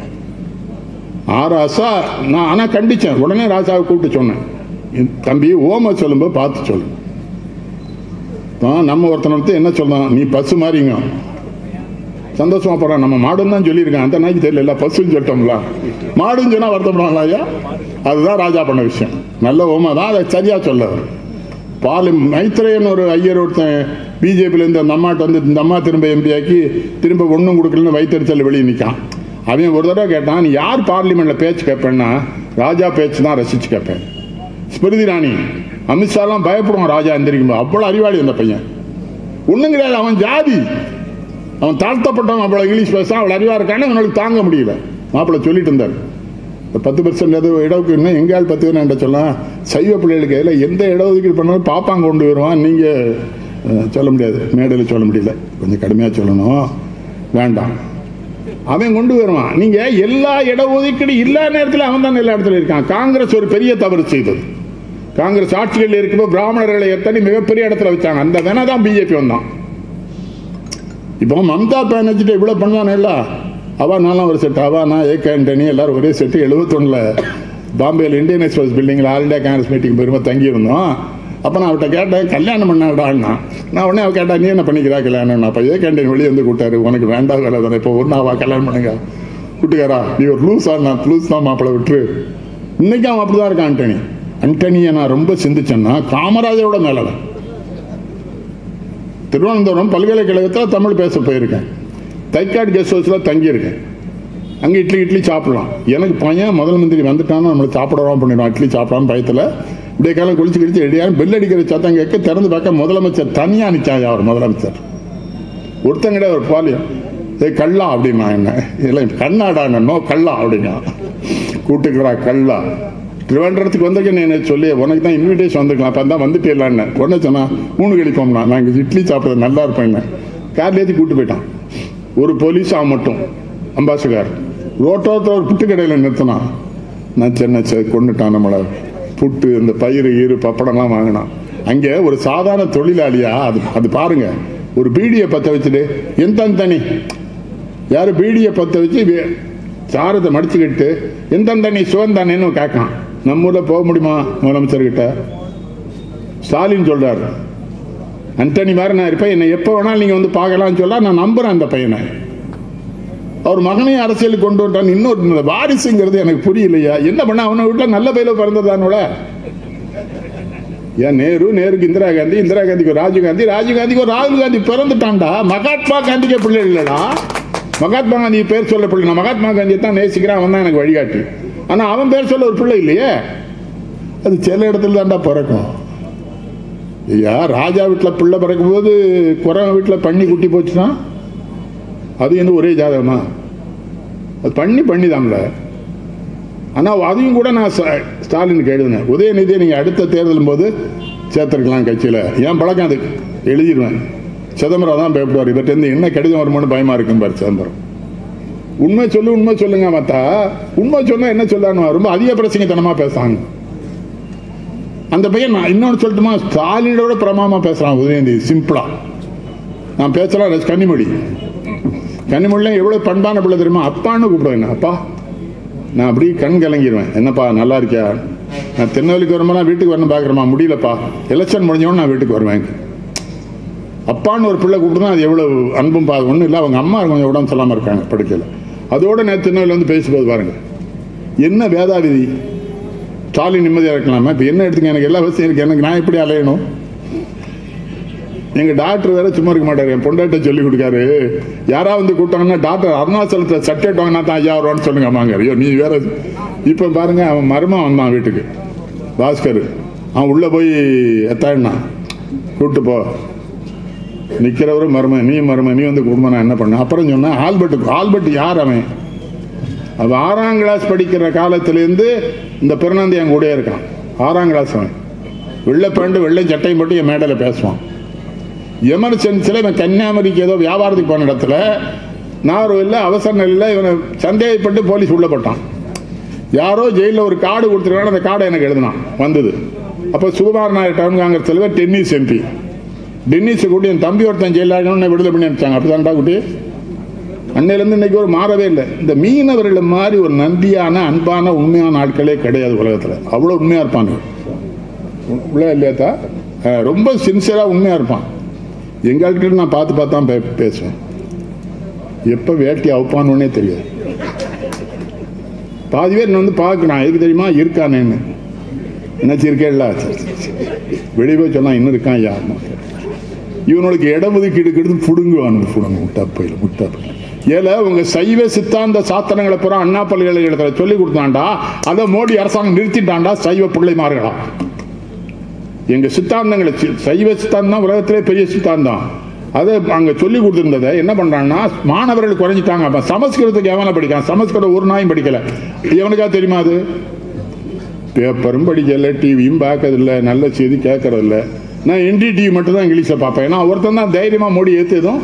ஆ ராசா நான் ஆனால் கண்டிச்சேன் உடனே ராசாவை கூப்பிட்டு சொன்னேன் என் தம்பி ஓம சொல்லும்போது பார்த்து சொல்லு இப்போ நம்ம ஒருத்தனை வந்து என்ன சொல்லலாம் நீ பசு மாதிரிங்க சந்தோஷமா போறான் நம்ம மாடுன்னு தான் சொல்லியிருக்கேன் அந்த நாய்க்கு தெரியல இல்ல பசுன்னு சொல்லிட்டோம்ல மாடுன்னு சொன்னா வருத்தப்படுவாங்களா ஐயா அதுதான் ராஜா பண்ண விஷயம் நல்ல ஓமா தான் அதை சரியா சொல்ல பாலு மைத்ரேயன் ஒரு ஐயர் ஒருத்தன் பிஜேபியில இருந்து அந்த அம்மாட்ட வந்து இந்த அம்மா திரும்ப எம்பி ஆக்கி திரும்ப ஒன்றும் கொடுக்கலன்னு வைத்தறிச்சல் வெளியே நிற்கான் அவன் ஒரு தடவை கேட்டான் நீ யார் பார்லிமெண்ட்ல பேச்சு கேட்பேன்னா ராஜா பேச்சு தான் ரசிச்சு கேட்பேன் ஸ்மிருதி ராணி அமித்ஷாலாம் பயப்படுவான் ராஜா எந்திரிக்கும் அவ்வளோ அறிவாளி அந்த பையன் ஒன்றும் கிடையாது அவன் ஜாதி அவன் தாழ்த்தப்பட்டவன் அவ்வளோ இங்கிலீஷ் பேசுறான் அவ்வளோ அறிவா இருக்கான்னு அவனுக்கு தாங்க முடியல மாப்பிள்ளை சொல்லிட்டு இருந்தார் இந்த பத்து பர்சன்ட் எது இடவுக்கு இன்னும் எங்க ஆள் பத்து பேர் என்கிட்ட சொல்லலாம் சைவ பிள்ளைகளுக்கு இல்லை எந்த இடஒதுக்கீடு பண்ணாலும் பாப்பாங்க கொண்டு வருவான் நீங்கள் சொல்ல முடியாது மேடையில் சொல்ல முடியல கொஞ்சம் கடுமையாக சொல்லணும் வேண்டாம் அவன் கொண்டு வருவான் நீங்க எல்லா இடஒதுக்கீடு இல்லா நேரத்தில் அவன் தான் எல்லா இடத்துல இருக்கான் காங்கிரஸ் ஒரு பெரிய தவறு செய்தது காங்கிரஸ் ஆட்சிகளில் இருக்கும்போது பிராமணர்களை எத்தனை மிகப்பெரிய இடத்துல வச்சாங்க அந்த வேணா தான் பிஜேபி வந்தான் இப்போ மம்தா பானர்ஜிட்ட இவ்வளவு பண்ணுவானே இல்ல அவ நாலாம் ஒரு செட் அவ நான் ஏ ஆண்டனி எல்லாரும் ஒரே செட்டு எழுபத்தொன்னுல பாம்பேல இந்தியன் எக்ஸ்பிரஸ் பில்டிங்கில் ஆல் இண்டியா காங்கிரஸ் மீட்டிங் போயிரும்போது தங்கியிருந்தோம் அப்போ நான் அவட்ட கேட்டேன் கல்யாணம் பண்ணாடான்னா நான் உடனே அவ கேட்டா நீ என்ன பண்ணிக்கிறா கல்யாணம் அப்போ ஏ கேண்டீன் வெளியே வந்து கூட்டாரு உனக்கு வேண்டாம் வேலை தானே இப்போ ஒரு நாவா கல்யாணம் பண்ணுங்க கூட்டுக்காரா நீ ஒரு லூஸ் நான் லூஸ் தான் மாப்பிள்ளை விட்டுரு இன்னைக்கு அவன் அப்படிதான் இருக்கான் ஆண்டனி அண்டனியை நான் ரொம்ப சிந்திச்சேன்னா காமராஜரோட மேலவன் திருவனந்தபுரம் பல்கலைக்கழகத்தில் தமிழ் பேச போயிருக்கேன் தைக்காடு கெஸ்ட் ஹவுஸில் தங்கியிருக்கேன் அங்கே இட்லி இட்லி சாப்பிடலாம் எனக்கு பையன் முதல் மந்திரி வந்துட்டான்னு நம்மளை சாப்பிடலாம் பண்ணிடுவான் இட்லி சாப்பிடாம பயத்தில் இப்படியே காலம் குளிச்சு கிழிச்சு ரெடியாக பெல் அடிக்கிற சத்தம் கேட்க திறந்து பார்க்க முதலமைச்சர் தனியாக நிற்காங்க அவர் முதலமைச்சர் ஒருத்தங்கடே ஒரு பாலியம் ஏ கள்ளா அப்படின்னா என்ன இல்லை கண்ணாடாங்க நோ கள்ளா அப்படின்னா கூட்டுக்கிறா கள்ளா திருவண்டரத்துக்கு வந்திருக்கேன் என்ன சொல்லி உனக்கு தான் இன்விடேஷன் வந்திருக்கலாம் அப்போ தான் வந்துட்டேலான்னு உடனே சொன்னா மூணு கழிப்போம்னா நாங்கள் இட்லி சாப்பிட்றது நல்லா இருப்பேன் கார்ல ஏற்றி கூட்டு போயிட்டான் ஒரு போலீஸ் அவன் மட்டும் அம்பாசிடர் ரோட்டோரத்தில் ஒரு புட்டு கடையில் நிறுத்தினான் நான் சென்னை சே கொண்டுட்டான் நம்மளை புட்டு இந்த பயிறு ஈரு பப்படம்லாம் வாங்கினான் அங்கே ஒரு சாதாரண தொழிலாளியா அது அது பாருங்க ஒரு பீடியை பற்ற வச்சுட்டு எந்த தனி யாரு பீடியை பற்ற வச்சு வே- சாரத்தை மடிச்சுக்கிட்டு எந்த தண்ணி சுகந்தானேன்னு கேட்கான் நம்ம ஊர்ல போக முடியுமா முதலமைச்சர்கிட்ட ஸ்டாலின் சொல்றாரு அண்டனி மாதிரி நான் இருப்பேன் என்னை எப்போ வேணாலும் நீங்கள் வந்து பார்க்கலாம்னு சொல்ல நான் நம்புகிறேன் அந்த பையனை அவர் மகனையும் அரசியலுக்கு கொண்டு வந்தான் இன்னொரு இந்த வாரிசுங்கிறது எனக்கு புரியலையா என்ன பண்ண அவனை வீட்டில் நல்ல பையில பிறந்ததானோட ஏன் நேரு நேருக்கு இந்திரா காந்தி இந்திரா காந்திக்கு ஒரு ராஜீவ் காந்தி ராஜீவ் காந்திக்கு ஒரு ராகுல் காந்தி பிறந்துட்டான்டா மகாத்மா காந்திக்கே பிள்ளை இல்லடா மகாத்மா காந்தி பேர் சொல்ல பிள்ளை நான் மகாத்மா காந்தியை தான் நேசிக்கிறேன் அவன் தான் எனக்கு வழிகாட்டி ஆனா அவன் பேர் சொல்ல ஒரு பிள்ளை இல்லையே அது சில இடத்துல தான்டா பிறக்கும் ஐயா ராஜா வீட்டில் பிள்ளை பிறக்கும்போது குரவன் வீட்டில் பண்ணி குட்டி போச்சுன்னா அது வந்து ஒரே ஜாதகமா அது பண்ணி பண்ணி தான்ல ஆனால் அதையும் கூட நான் ஸ்டா- ஸ்டாலினுக்கு எழுதினேன் உதயநிதியை நீங்கள் அடுத்த தேர்தலும் போது சேர்த்துருக்கலாம் கட்சியில் ஏன் பழக்கம் அது எழுதிடுவேன் சிதம்பரம் தான் பயப்படுவார் இவர்கிட்ட என்ன கடிதம் வருமானு பயமா இருக்கும் பாரு சிதம்பரம் உண்மை சொல்லு உண்மை சொல்லுங்க மத்தா உண்மை சொன்னா என்ன சொல்லான்னு ரொம்ப அதிக பிரசங்கத்தனமா பேசுறாங்க அந்த பையன் நான் இன்னொன்று சொல்லட்டுமா ஸ்டாலினோட பிரமாமா பேசுறான் உதயநிதி சிம்பிளா நான் பேசலாம் ரஸ் கன்னிமொழி கன்னிமொழிலாம் எவ்வளவு பண்பான பிள்ளை தெரியுமா அப்பான்னு கூப்பிடுவேன் அப்பா நான் அப்படியே கண் கலங்கிடுவேன் என்னப்பா நல்லா இருக்கியா நான் திருநெல்வேலிக்கு வரும்போது வீட்டுக்கு வரணும் பார்க்குறேம்மா முடியலப்பா எலெக்ஷன் முடிஞ்சவொடனே நான் வீட்டுக்கு வருவேன் அப்பான்னு ஒரு பிள்ளை கூப்பிட்டு அது எவ்வளவு அன்பும் பா ஒன்றும் இல்லை அவங்க அம்மா கொஞ்சம் உடம்பு சொல்லாமல் இருக்காங்க படுக்கையில் அதோட நேற்று திருநெல்வேலி வந்து பேசும்போது பாருங்க என்ன வேதாவிதி ஸ்டாலின் நிம்மதியாக இருக்கலாமா இப்போ என்ன எடுத்துங்க எனக்கு எல்லா வசதியும் இருக்கு எனக்கு நான் எப்படி அலையணும் எங்க டாக்டர் வேற சும்மா இருக்க மாட்டாரு என் பொண்டாட்ட சொல்லி கொடுக்காரு யாரா வந்து கூப்பிட்டாங்கன்னா டாக்டர் அருணாச்சலத்தை சட்டை வாங்கினா தான் ஐயா வருவான்னு சொல்லுங்க அம்மாங்க ஐயோ நீ வேற இப்போ பாருங்க அவன் மருமன் வந்தான் வீட்டுக்கு பாஸ்கர் அவன் உள்ள போய் எத்தாயினா கூப்பிட்டு போ நிக்கிறவரும் மருமன் நீ மருமன் நீ வந்து குடும்பம் நான் என்ன பண்ண அப்புறம் சொன்னேன் ஆல்பர்ட் ஆல்பர்ட் யார் அவன் அவன் ஆறாம் கிளாஸ் படிக்கிற காலத்திலேருந்து இந்த பிறனாந்தி என் கூடயே இருக்கான் ஆறாம் கிளாஸ் அவன் வெள்ளை பேண்ட் வெள்ளை சட்டையும் போட்டு என் மேடையில் பேசுவான் எமர்ஜென்சியில் இவன் கன்னியாகுமரிக்கு ஏதோ வியாபாரத்துக்கு போன இடத்துல நாகர்கோவிலில் அவசர நிலையில் இவனை சந்தேகப்பட்டு போலீஸ் உள்ள போட்டான் யாரோ ஜெயிலில் ஒரு கார்டு கொடுத்துருக்காங்க அந்த கார்டை எனக்கு எழுதினான் வந்தது அப்போ சுகுமார் நாயர் டவுன் காங்கிரஸ் தலைவர் டென்னிஸ் எம்பி டென்னிஸை கூட்டி என் தம்பி ஒருத்தன் ஜெயிலாகணும்னு விடுதலை பண்ணி அனுப்பிச்சாங்க அப்படிதான்டா குட்டி அன்னையிலேருந்து இன்னைக்கு ஒரு மாறவே இல்லை இந்த மீனவர்களை மாதிரி ஒரு நன்றியான அன்பான உண்மையான ஆட்களே கிடையாது உலகத்தில் அவ்வளோ உண்மையாக இருப்பாங்க உள்ள இல்லையாத்தா அஹ், ரொம்ப சின்சியராக உண்மையாக இருப்பான் எங்கள்கிட்ட நான் பார்த்து பார்த்து தான் பே- பேசுவேன் எப்போ வேட்டி அவுப்பான்னு தெரியாது பாதி பேர் நான் வந்து பார்க்குறான் எதுக்கு தெரியுமா இருக்கானேன்னு என்னாச்சு இருக்கேல்ல சரி, சரி, சரி. வெளியே போய் சொன்னா இன்னும் இருக்கான் ஐயா ஆமா. இவனுக்கு இடஒதுக்கீடு கெடுத்து புடுங்குவான் புடுங்க முட்டாப்பையில் முட்டாப்பையில் ஏல உங்க சைவ சித்தாந்த சாத்திரங்களை பூரா அண்ணா பல்கலைக்கழகத்தில் சொல்லி கொடுத்தாண்டா அதை மோடி அரசாங்கம் நிறுத்திட்டாண்டா சைவ பிள்ளைமார்களா எங்க சித்தாந்தங்களை சி- சைவ சித்தாந்தம் தான் உலகத்திலே பெரிய சித்தாந்தம் அதை அங்க சொல்லி கொடுத்திருந்ததை என்ன பண்றான்னா மாணவர்கள் குறைஞ்சிட்டாங்க அப்ப சமஸ்கிருதத்துக்கு எவனை படிக்கான் சமஸ்கிருதம் ஒரு நாயும் படிக்கல எவனுக்கா தெரியுமா அது பேப்பரும் படிக்கல டிவியும் பார்க்கறதில்ல நல்ல செய்தி கேட்கறதில்ல நான் என்டி டிவி மட்டும் தான் இங்கிலீஷில் பார்ப்பேன் ஏன்னா ஒருத்தன் தான் தைரியமாக மோடி ஏற்றுதும்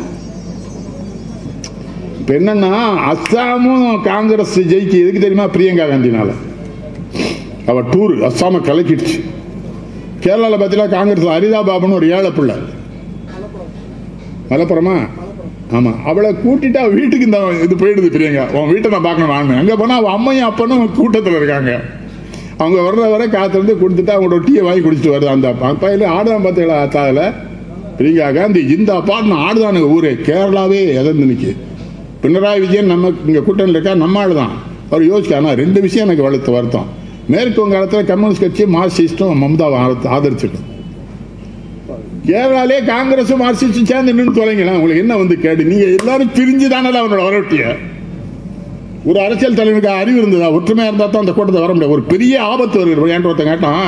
இப்போ என்னன்னா அஸ்ஸாமும் காங்கிரஸ் ஜெயிக்கு எதுக்கு தெரியுமா பிரியங்கா காந்தினால அவ டூர் அஸ்ஸாமை கலக்கிடுச்சு கேரளாவில் பார்த்தீங்கன்னா காங்கிரஸ் ஹரிதா பாபுன்னு ஒரு ஏழை பிள்ளை மலப்புறமா ஆமா அவளை கூட்டிட்டு அவ வீட்டுக்கு இந்த இது போயிடுது பிரியங்கா உன் வீட்டை நான் பார்க்கணும் வாங்க அங்க போனா அவன் அம்மையும் அப்பனும் கூட்டத்தில் இருக்காங்க அவங்க வர்ற வரை காத்திருந்து கொடுத்துட்டு அவங்களோட டீயை வாங்கி குடிச்சிட்டு வருது அந்த பையில ஆடுதான் பார்த்தீங்களா தாதில் பிரியங்கா காந்தி இந்த அப்பாட்னு ஆடுதானுங்க ஊரே கேரளாவே எதந்து நிற்கி பினராயி விஜயன் நம்ம இங்கே கூட்டணியில் இருக்கா நம்ம ஆள் தான் அவர் யோசிக்க ஆனால் ரெண்டு விஷயம் எனக்கு வளர்த்து வருத்தம் மேற்கு வங்காளத்தில் கம்யூனிஸ்ட் கட்சி மார்க்சிஸ்டும் மம்தாவை ஆதரித்து- ஆதரிச்சிட்டு கேரளாலே காங்கிரஸும் மார்க்சிஸ்டும் சேர்ந்து நின்று தொலைங்களா உங்களுக்கு என்ன வந்து கேடு நீங்க எல்லாரும் பிரிஞ்சு தானே அவனோட வரவட்டிய ஒரு அரசியல் தலைவருக்கு அறிவு இருந்ததா ஒற்றுமையா இருந்தா தான் அந்த கூட்டத்தை வர முடியாது ஒரு பெரிய ஆபத்து வருகிறது ஏன் ஒருத்தன் கேட்டான்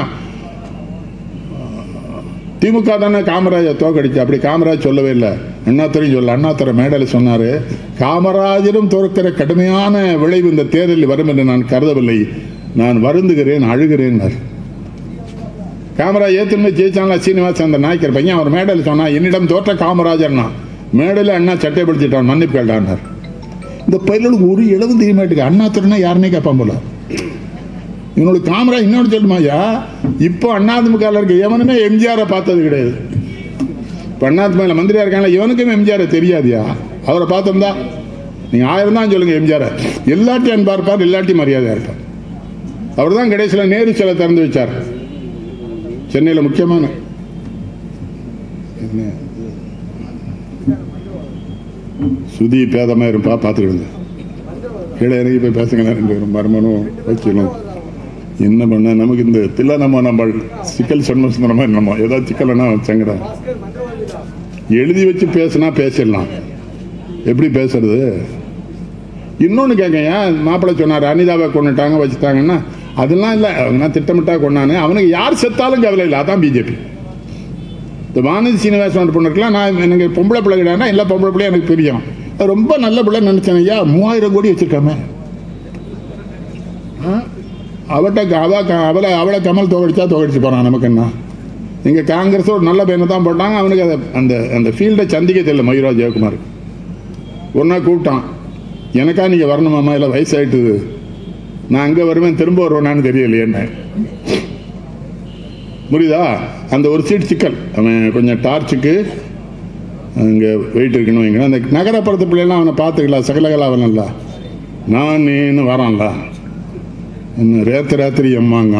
திமுக தானே காமராஜர் தோக்கடிச்சு அப்படி காமராஜ் சொல்லவே இல்லை அண்ணாத்துறையும் சொல்ல அண்ணாத்துறை மேடையில் சொன்னாரு காமராஜரும் தோற்கிற கடுமையான விளைவு இந்த தேர்தலில் வரும் என்று நான் கருதவில்லை நான் வருந்துகிறேன் அழுகிறேன் காமராஜ் ஏத்துமே ஜெயிச்சாங்களா சீனிவாசன் அந்த நாய்க்கர் பையன் அவர் மேடையில் சொன்னா என்னிடம் தோற்ற காமராஜர்னா மேடையில் அண்ணா சட்டை பிடிச்சிட்டான் மன்னிப்பு கேட்டான்னார் இந்த பயிர்களுக்கு ஒரு இளவும் தெரிய மாட்டேங்க அண்ணா துறைனா யாருன்னே கேட்பான் போல இவனுக்கு காமராஜ் இன்னொன்று சொல்லுமாயா இப்போ அண்ணாதிமுக இருக்க எவனுமே எம்ஜிஆரை பார்த்தது கிடையாது இப்போ அண்ணாதிமுக மந்திரியா இருக்காங்களா இவனுக்கும் எம்ஜிஆரை தெரியாதியா அவரை பார்த்திருந்தா நீங்க ஆயிரம் தான் சொல்லுங்க எம்ஜிஆரை எல்லாத்தையும் அன்பா இருப்பார் எல்லாத்தையும் மரியாதையா இருப்பார் அவர் தான் கடைசியில் நேரு சிலை திறந்து வச்சார் சென்னையில் முக்கியமான என்ன? சுதி பேதமா இருப்பா பார்த்துக்கிடுங்க கீழே இறங்கி போய் பேசுங்க ரெண்டு பேரும் மருமனும் வக்கீலும் என்ன பண்ண நமக்கு இந்த தில்ல நம்ம நம்ம சிக்கல் சண்முக மாதிரி நம்ம ஏதாவது சிக்கல்னா சங்கடா எழுதி வச்சு பேசுனா பேசிடலாம் எப்படி பேசுறது இன்னொன்று கேட்கங்க மாப்பிள்ளை சொன்னார் அனிதாவை கொண்டுட்டாங்க வச்சுட்டாங்கன்னா அதெல்லாம் இல்லை அவங்க திட்டமிட்டா கொண்டானு அவனுக்கு யார் செத்தாலும் கவலை இல்லை அதான் பிஜேபி இந்த வானதி சீனிவாசன் பொண்ணு இருக்கலாம் நான் எனக்கு பொம்பளை பிள்ளை கிடையாதுன்னா எல்லா பொம்பளை பிள்ளையும் எனக்கு பிரியும் அது ரொம்ப நல்ல பிள்ளை நினைச்சேன் ஐயா மூவாயிரம் கோடி வச்சிருக்காம அவட்ட அவ அவளை அவளை கமல் தோகடிச்சா தோகடிச்சு போறான் நமக்கு என்ன இங்கே காங்கிரஸ் ஒரு நல்ல பையனை தான் போட்டாங்க அவனுக்கு அதை அந்த அந்த ஃபீல்டை சந்திக்க தெரியல மயூரா ஜெயக்குமார் ஒரு நாள் கூப்பிட்டான் எனக்கா நீங்கள் வரணுமாம்மா இல்லை வயசாயிட்டுது நான் அங்கே வருவேன் திரும்ப வருவேனான்னு தெரியலையே என்ன புரியுதா அந்த ஒரு சீட் சிக்கல் அவன் கொஞ்சம் டார்ச்சுக்கு அங்கே வெயிட் இருக்கணும் வைங்க அந்த நகரப்புறத்து பிள்ளைலாம் அவனை பார்த்துக்கலாம் சகலகலாவனல்ல நான் நீன்னு வரான்ல இன்னும் ரேத்து ராத்திரி எம்மாங்க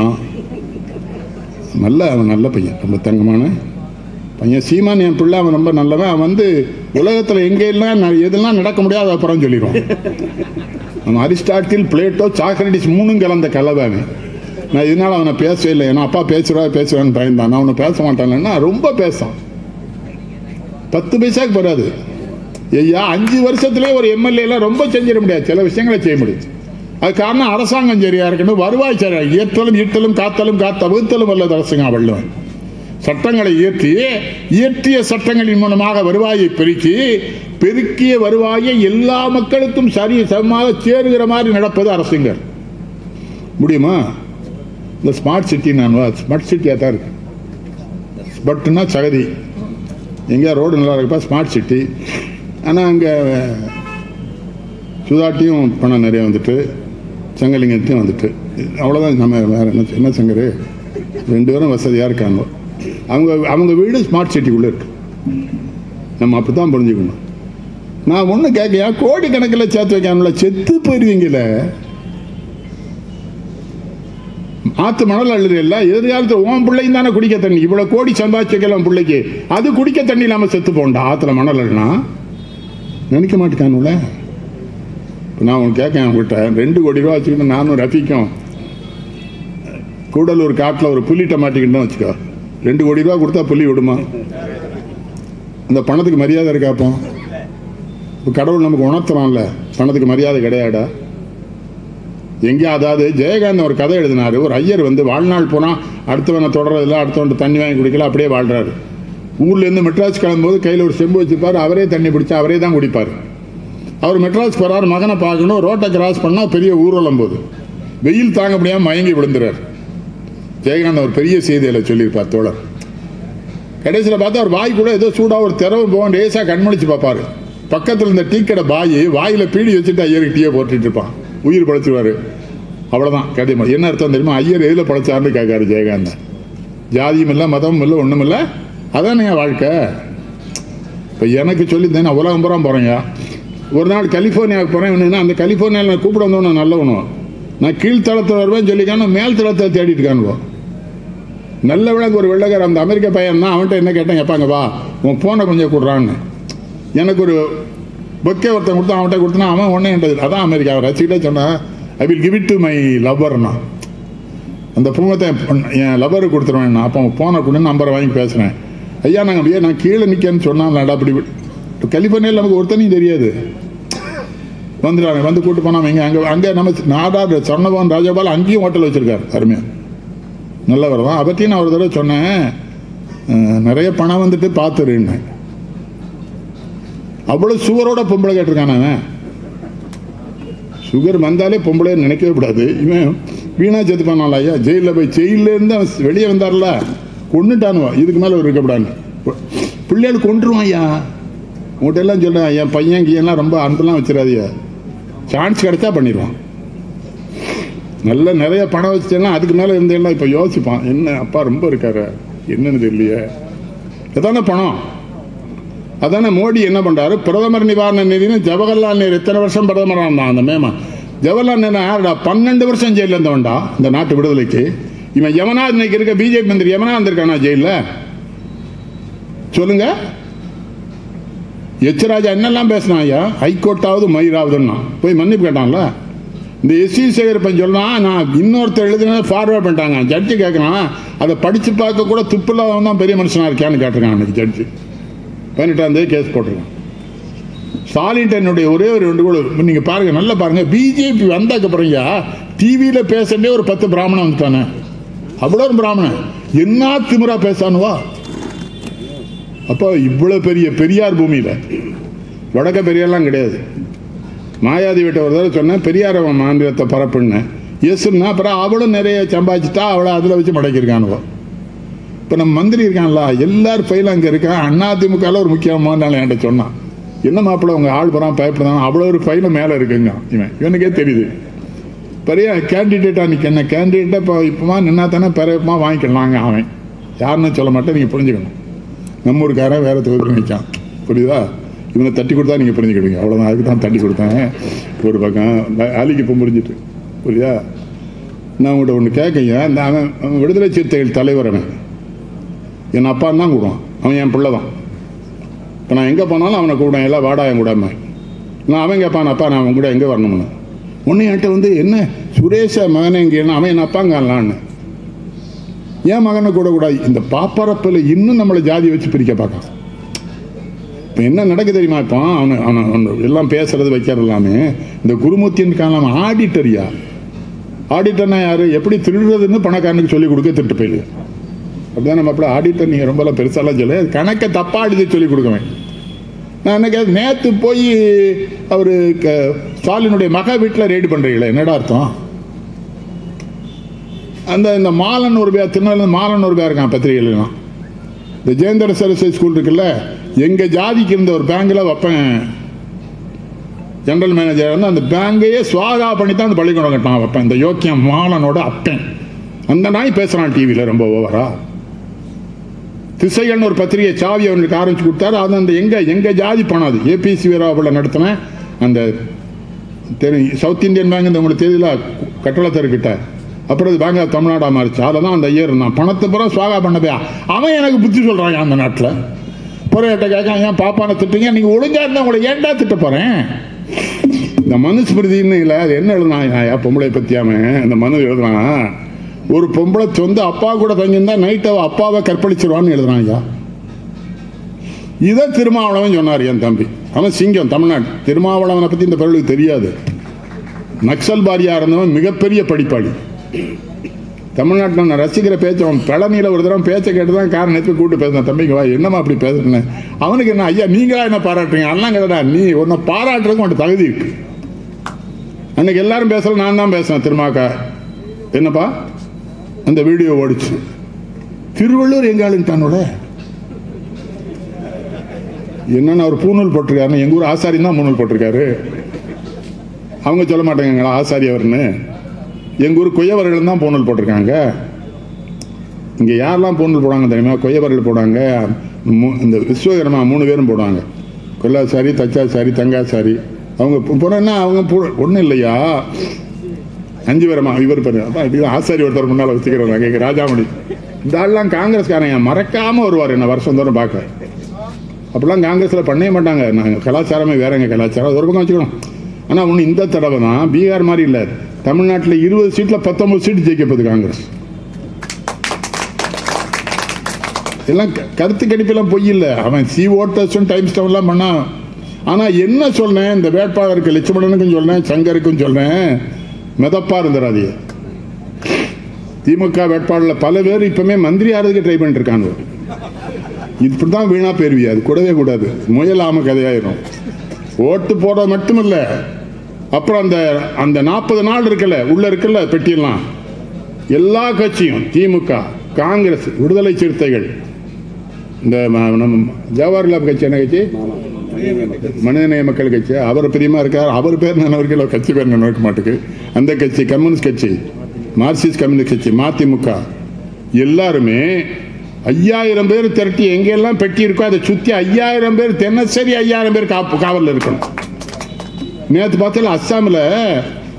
நல்ல அவன் நல்ல பையன் ரொம்ப தங்கமான பையன் சீமான் என் பிள்ளை அவன் ரொம்ப நல்லவன் அவன் வந்து உலகத்தில் எங்கெல்லாம் ந- எதெல்லாம் நடக்க முடியாது அப்புறம் சொல்லிடுவான் அவன் அரிஸ்டாட்டில் பிளேட்டோ சாக்ரடிஸ் மூணும் கலந்த கலவை அவன் நான் இதனால அவனை பேசவே இல்லை ஏன்னா அப்பா பேசுறா பேசுவான்னு பயந்தான் நான் அவனை பேச மாட்டானேன்னா ரொம்ப பேசான் பத்து பைசாக்கு போறாது ஐயா அஞ்சு வருஷத்துலேயே ஒரு எம்எல்ஏலாம் ரொம்ப செஞ்சிட முடியாது சில விஷயங்களை செய்ய முடியும் அது காரணம் அரசாங்கம் சரியா இருக்கணும் வருவாய் சரியா இயற்றலும் ஈட்டலும் காத்தலும் காத்த வகுத்தலும் அல்லது அரசாங்கம் வள்ளுவன் சட்டங்களை இயற்றி இயற்றிய சட்டங்களின் மூலமாக வருவாயை பெருக்கி பெருக்கிய வருவாயை எல்லா மக்களுக்கும் சரி சமமாக சேருகிற மாதிரி நடப்பது அரசுங்கர் முடியுமா இந்த ஸ்மார்ட் சிட்டி நான் ஸ்மார்ட் சிட்டியாக தான் இருக்கு பட்டுனா சகதி எங்கேயா ரோடு நல்லா இருக்கப்பா ஸ்மார்ட் சிட்டி ஆனால் அங்கே சுதாட்டியும் பணம் நிறைய வந்துட்டு சங்கலிங்கத்தையும் வந்துட்டு அவ்வளோதான் நம்ம வேற என்ன என்ன சங்கரு ரெண்டு பேரும் வசதியாக இருக்காங்க அவங்க அவங்க வீடு ஸ்மார்ட் சிட்டிக்குள்ளே இருக்கு நம்ம அப்படி தான் புரிஞ்சுக்கணும் நான் ஒன்று கேட்க கோடிக்கணக்கில் சேர்த்து வைக்காமல செத்து போயிருவீங்களே ஆத்து மணல் அள்ளுறல எதிர்காலத்தில் உன் பிள்ளையும் தானே குடிக்க தண்ணி இவ்வளவு கோடி சம்பாதிச்சுக்கலாம் பிள்ளைக்கு அது குடிக்க தண்ணி இல்லாம செத்து போண்டா ஆத்துல மணல் அள்ளினா நினைக்க மாட்டேக்கானுல இப்போ நான் உனக்கு கேட்கேன் உங்ககிட்ட ரெண்டு கோடி ரூபா வச்சுக்கிட்டு நானும் ரஃபிக்கும் கூடலூர் காட்டில் ஒரு புள்ளிட்ட மாட்டிக்கிட்டோம் வச்சுக்கோ ரெண்டு கோடி ரூபா கொடுத்தா புள்ளி விடுமா அந்த பணத்துக்கு மரியாதை இருக்காப்போ இப்போ கடவுள் நமக்கு உணர்த்துறான்ல பணத்துக்கு மரியாதை கிடையாடா எங்கே அதாவது ஜெயகாந்தன் ஒரு கதை எழுதினாரு ஒரு ஐயர் வந்து வாழ்நாள் போனால் அடுத்தவனை தொடரதில்ல அடுத்தவன் தண்ணி வாங்கி குடிக்கல அப்படியே வாழ்றாரு ஊர்லேருந்து மெட்ராஸ் கிளம்பும்போது கையில் ஒரு செம்பு வச்சுப்பார் அவரே தண்ணி பிடிச்சா அவரே தான் குடிப்பார் அவர் மெட்ராஸ் போறாரு மகனை பார்க்கணும் ரோட்டை கிராஸ் பண்ணால் பெரிய ஊர்வலம் போகுது வெயில் தாங்க முடியாமல் மயங்கி விழுந்துறார் ஜெயகாந்தன் ஒரு பெரிய செய்தியில் சொல்லியிருப்பார் தோழர் கடைசியில் பார்த்தா அவர் வாய் கூட ஏதோ சூடாக ஒரு திறவு போகும் லேசாக கண்மணிச்சு பார்ப்பாரு பக்கத்தில் இந்த டீ கடை பாய் வாயில் பீடி வச்சுட்டு ஐயருக்கு டீயை போட்டுட்டு இருப்பான் உயிர் படைச்சிருவாரு அவ்வளோதான் கதை முடியும். என்ன அர்த்தம் தெரியுமா ஐயர் எதில் படைச்சாருன்னு கேட்காரு ஜெயகாந்தன் ஜாதியும் இல்லை மதமும் இல்லை ஒன்றும் இல்லை அதானுங்க வாழ்க்கை இப்போ எனக்கு சொல்லியிருந்தேன் நான் உலகம் பூரா போகிறேங்க ஒரு நாள் கலிஃபோர்னியாவுக்கு போகிறேன் இவனுன்னா அந்த கலிஃபோர்னியாவில் நான் கூப்பிட வந்தவன நல்லவனும் நான் கீழ்த்தளத்தில் வருவேன் சொல்லிக்கான மேல் தளத்தை தேடிட்டு இருக்கானுவோம் நல்ல விளக்கு ஒரு வெள்ளக்கார அந்த அமெரிக்க பையன் தான் அவன்கிட்ட என்ன கேட்டேன் கேட்பாங்க வா உன் ஃபோனை கொஞ்சம் கொடுறான்னு எனக்கு ஒரு பொக்கே ஒருத்தன் கொடுத்தான் அவன்கிட்ட கொடுத்தனா அவன் ஒன்றே என்றது அதான் அமெரிக்கா அவர் ரசிக்கிட்டே சொன்னான் I will give it to my லவ்வர்னா அந்த பூங்கத்தை என் லவ்வருக்கு கொடுத்துருவேன் நான் அப்போ ஃபோனை கொண்டு நம்பரை வாங்கி பேசுகிறேன் ஐயா நாங்கள் அப்படியே நான் கீழே நிற்கேன்னு சொன்னாங்களாடா அப்படி இப்போ கலிஃபோர்னியாவில் நமக்கு ஒருத்தனையும் தெரியாது வந்துடுறாங்க வந்து கூட்டு போனாங்க இங்கே அங்கே அங்கே நம்ம நாடார் சரணபவன் ராஜபால் அங்கேயும் ஹோட்டல் வச்சுருக்காரு அருமையாக நல்லவர் தான் அவற்றையும் நான் ஒரு தடவை சொன்னேன் அஹ், நிறைய பணம் வந்துட்டு பார்த்துருன்னு அவ்வளோ சுகரோட பொம்பளை கேட்டிருக்கான் அவன் சுகர் வந்தாலே பொம்பளை நினைக்கவே கூடாது இவன் வீணா செத்து பண்ணால ஐயா ஜெயிலில் போய் ஜெயிலில் இருந்து அவன் வெளியே வந்தார்ல கொண்டுட்டானுவா இதுக்கு மேலே ஒரு இருக்கக்கூடாது பிள்ளைகள் கொண்டுருவான் ஐயா உங்கள்கிட்ட எல்லாம் சொல்கிறேன் என் பையன் கீயெல்லாம் ரொம்ப அன்பெல்லாம் வச்சிடாதீங்க சான்ஸ் கிடைச்சா பண்ணிடுவான் நல்ல நிறைய பணம் வச்சுட்டேன்னா அதுக்கு மேலே இருந்தேன்னா இப்போ யோசிப்பான் என்ன அப்பா ரொம்ப இருக்காரு என்னன்னு தெரியலையே எதானே பணம் அதானே மோடி என்ன பண்றாரு பிரதமர் நிவாரண நிதினு ஜவஹர்லால் நேரு எத்தனை வருஷம் பிரதமராக இருந்தான் அந்த மேமா ஜவஹர்லால் நேரு யாருடா பன்னெண்டு வருஷம் ஜெயிலில் இருந்தவன்டா இந்த நாட்டு விடுதலைக்கு இவன் யமனா இன்னைக்கு இருக்க பிஜேபி மந்திரி யமனா இருந்திருக்கானா ஜெயிலில் சொல்லுங்க எச்ராஜா என்னெல்லாம் பேசினான் ஐயா ஹைகோர்ட்டாவது மயிராவதுன்னா போய் மன்னிப்பு கேட்டான்ல இந்த எஸ்சி சேகரப்பன் சொன்னான் நான் இன்னொருத்தர் எழுதுனதை ஃபார்வர்ட் பண்ணிட்டாங்க ஜட்ஜி கேட்குறான் அதை படித்து பார்க்க கூட துப்பில்லாதவன் தான் பெரிய மனுஷனாக இருக்கான்னு கேட்டிருக்கான் அன்னைக்கு ஜட்ஜி பதினெட்டாம் தேதி கேஸ் போட்டிருக்கான் ஸ்டாலின் என்னுடைய ஒரே ஒரு ரெண்டு கூட நீங்கள் பாருங்கள் நல்லா பாருங்கள் பிஜேபி வந்ததுக்கப்புறம் ஐயா டிவியில் பேசண்டே ஒரு பத்து பிராமணன் வந்துட்டானே அவ்வளோ ஒரு பிராமணன் என்ன திமிரா பேசானுவா அப்போ இவ்வளோ பெரிய பெரியார் பூமியில் வடக்க பெரியார்லாம் கிடையாது மாயாதி விட்ட ஒரு தடவை சொன்னேன் பெரியார் அவன் மாநிலத்தை பரப்புன்னு எஸ்ன்னா அப்புறம் அவளும் நிறைய சம்பாதிச்சிட்டா அவளை அதில் வச்சு மடக்கியிருக்கானுவோ இப்போ நம்ம மந்திரி இருக்கான்ல எல்லாரும் ஃபைல் அங்கே இருக்கான் அதிமுகவில் ஒரு முக்கியமான ஆள் என்கிட்ட சொன்னான் என்ன மாப்பிள்ள உங்கள் ஆள் போகிறான் பயப்படுறான் அவ்வளோ ஒரு ஃபைலும் மேலே இருக்குங்க இவன் இவனுக்கே தெரியுது பெரிய கேண்டிடேட்டாக நிற்க என்ன கேண்டிடேட்டாக இப்போ இப்போமா நின்னா தானே பிறப்பமா வாங்கிக்கலாங்க அவன் யாருன்னு சொல்ல மாட்டேன் நீங்கள் புரிஞ்சுக்கணும் நம்ம ஊருக்காரன் வேறு தொகுதியில் நிற்கான் புரியுதா இவனை தட்டி கொடுத்தா நீங்கள் புரிஞ்சுக்கிடுங்க அவ்வளோதான் அதுக்கு தான் தட்டி கொடுத்தேன் ஒரு பக்கம் அலிக்கு இப்போ புரிஞ்சுட்டு புரியுதா நான் உங்கள்கிட்ட ஒன்று கேட்கைங்க இந்த அவன் அவன் விடுதலை சிறுத்தைகள் தலைவர் அவன் என் அப்பான்னு தான் கூடுவான் அவன் என் பிள்ளை தான் இப்போ நான் எங்கே போனாலும் அவனை கூப்பிடுவேன் எல்லாம் வாடா என் கூட நான் அவன் கேட்பான் அப்பா நான் அவன் கூட எங்கே வரணும்னு ஒன்று என்கிட்ட வந்து என்ன சுரேஷ மகனை இங்கே என்ன அவன் என் அப்பாங்கலான்னு ஏன் மகனை கூட கூடாது இந்த பாப்பரப்பில் இன்னும் நம்மளை ஜாதி வச்சு பிரிக்க பார்க்கலாம் இப்போ என்ன நடக்கு தெரியுமா இப்போ அவனை அவனை அவனை எல்லாம் பேசுறது வைக்கிறது எல்லாமே இந்த குருமூர்த்தின்னு காலம் ஆடிட்டரியா ஆடிட்டர்னா யாரு எப்படி திருடுறதுன்னு பணக்காரனுக்கு சொல்லி கொடுக்க திருட்டு போயிடு அப்படிதான் நம்ம அப்படி ஆடிட்டர் நீங்கள் ரொம்பலாம் பெருசாலாம் சொல்ல கணக்கை தப்பா எழுதி சொல்லி கொடுக்குவேன் நான் என்ன கேட்க நேற்று போய் அவர் ஸ்டாலினுடைய மக வீட்டில் ரெய்டு பண்ணுறீங்களே என்னடா அர்த்தம் அந்த இந்த மாலன் ஒரு பேர் திருநெல்வேலி மாலன் ஒரு பேர் இருக்கான் பத்திரிகைலாம் இந்த ஜெயந்தர சரஸ்வதி ஸ்கூல் இருக்குல்ல எங்கள் ஜாதிக்கு இருந்த ஒரு பேங்கில் வைப்பேன் ஜெனரல் மேனேஜர் வந்து அந்த பேங்கையே சுவாகா பண்ணி தான் அந்த பள்ளிக்கூடம் கட்டான் வைப்பேன் இந்த யோக்கியம் மாலனோட அப்பேன் அந்த நாய் பேசுகிறான் டிவியில் ரொம்ப ஓவரா திசைகள்னு ஒரு பத்திரிகை சாவி அவனுக்கு ஆரம்பிச்சு கொடுத்தாரு அது அந்த எங்க எங்க ஜாதி பணம் அது ஏபிசி வீராவில் நடத்தின அந்த தெரி- சவுத் இந்தியன் பேங்க் இந்த உங்களுக்கு தெரியல கட்டளத்தருக்கிட்ட அப்புறம் இது பேங்க் ஆஃப் தமிழ்நாடா மாறிச்சு அதில் தான் அந்த ஐயர் இருந்தான் பணத்தை பூரா சுவாகா பண்ணதே அவன் எனக்கு புத்தி சொல்கிறாங்க அந்த நாட்டில் புறையிட்ட கேட்க ஏன் பாப்பானை திட்டுங்க நீங்கள் ஒழுங்கா இருந்தால் உங்களை ஏன்டா திட்ட போகிறேன் இந்த மனுஸ்மிருதின்னு இல்லை அது என்ன எழுதுனா பொம்பளை பற்றியாம இந்த மனு எழுதுனா ஒரு பொம்பளை சொந்த அப்பா கூட தங்கியிருந்தா நைட் அவ அப்பாவை கற்பழிச்சிருவான்னு எழுதுறான் ஐயா இதை திருமாவளவன் சொன்னார் என் தம்பி அவன் சிங்கம் தமிழ்நாடு திருமாவளவனை பற்றி இந்த பிறகு தெரியாது நக்சல் பாரியா இருந்தவன் மிகப்பெரிய படிப்பாளி தமிழ்நாட்டில் நான் ரசிக்கிற பேச்சு அவன் பழனியில் ஒரு தடவை பேச்சை கேட்டு தான் காரணம் எடுத்து கூப்பிட்டு பேசினேன் தம்பிங்க வா என்னம்மா அப்படி பேசுறேன்னு அவனுக்கு என்ன ஐயா நீங்களா என்ன பாராட்டுறீங்க அதெல்லாம் கிடையாடா நீ உன்னை பாராட்டுறதுக்கு உன்ட்ட தகுதி இருக்கு அன்னைக்கு எல்லாரும் பேசல நான் தான் பேசினேன் திருமாக்கா என்னப்பா அந்த வீடியோ ஓடிச்சு திருவள்ளூர் எங்க ஆளுன்ட்டானோட என்னன்னு அவர் பூநூல் போட்டிருக்காருன்னு எங்க ஊர் ஆசாரி தான் பூநூல் போட்டிருக்காரு அவங்க சொல்ல மாட்டாங்களா ஆசாரி அவர்னு எங்க ஊர் கொய்யவர்கள் தான் பூநூல் போட்டிருக்காங்க இங்க யாரெல்லாம் பூநூல் போடுவாங்க தெரியுமா கொய்யவர்கள் போடுவாங்க மூ- இந்த விஸ்வகர்மா மூணு பேரும் போடுவாங்க கொல்லாசாரி தச்சாசாரி தங்காசாரி அவங்க போனா அவங்க ஒன்றும் இல்லையா அஞ்சு பேரமா இவர் பேரு அதான் இது ஆசாரி ஒருத்தர் முன்னால் வச்சுக்கிறோம் நாங்கள் ராஜாமணி இந்த ஆள்லாம் காங்கிரஸ்காரங்க மறக்காம வருவார் என்ன வருஷம் தோறும் பார்க்க அப்படிலாம் காங்கிரஸில் பண்ணவே மாட்டாங்க நாங்கள் கலாச்சாரமே வேறங்க கலாச்சாரம் அது ஒரு பக்கம் வச்சுக்கணும் ஆனால் ஒன்று இந்த தடவை தான் பீகார் மாதிரி இல்லை தமிழ்நாட்டில் இருபது சீட்டில் பத்தொன்பது சீட்டு ஜெயிக்க போகுது காங்கிரஸ் எல்லாம் க- கருத்து கணிப்பெல்லாம் பொய் இல்லை அவன் சி ஓட்டர்ஸும் டைம் ஸ்டவ்லாம் பண்ணான் ஆனால் என்ன சொன்னேன் இந்த வேட்பாளருக்கு லட்சுமணனுக்கும் சொன்னேன் சங்கருக்கும் சொன்னேன் மிதப்பா இருந்துடாதீங்க திமுக வேட்பாளர்ல பல பேர் இப்பவுமே மந்திரி ஆறதுக்கு ட்ரை பண்ணிட்டு இருக்காங்க இப்படி தான் வீணா போயிருவியா அது கூடவே கூடாது முயலாம கதையாயிரும் ஓட்டு போட மட்டுமில்ல அப்புறம் அந்த அந்த நாற்பது நாள் இருக்குல்ல உள்ள இருக்குல்ல பெட்டியெல்லாம் எல்லா கட்சியும் திமுக காங்கிரஸ் விடுதலை சிறுத்தைகள் இந்த ம- நம்ம ஜவஹர்லால் கட்சி என்ன கட்சி மனிதநேய மக்கள் கட்சி அவர் பிரியமா இருக்கார் அவர் பேர் நினைவர்கள் அவர் கட்சி பேர் நினைக்க மாட்டுக்கு அந்த கட்சி கம்யூனிஸ்ட் கட்சி மார்க்சிஸ்ட் கம்யூனிஸ்ட் கட்சி மதிமுக எல்லாருமே ஐயாயிரம் பேர் திரட்டி எங்கெல்லாம் பெட்டி இருக்கோ அதை சுத்தி ஐயாயிரம் பேர் தினசரி ஐயாயிரம் பேர் காப்பு காவலில் இருக்கணும் நேற்று பார்த்தல அஸ்ஸாமில்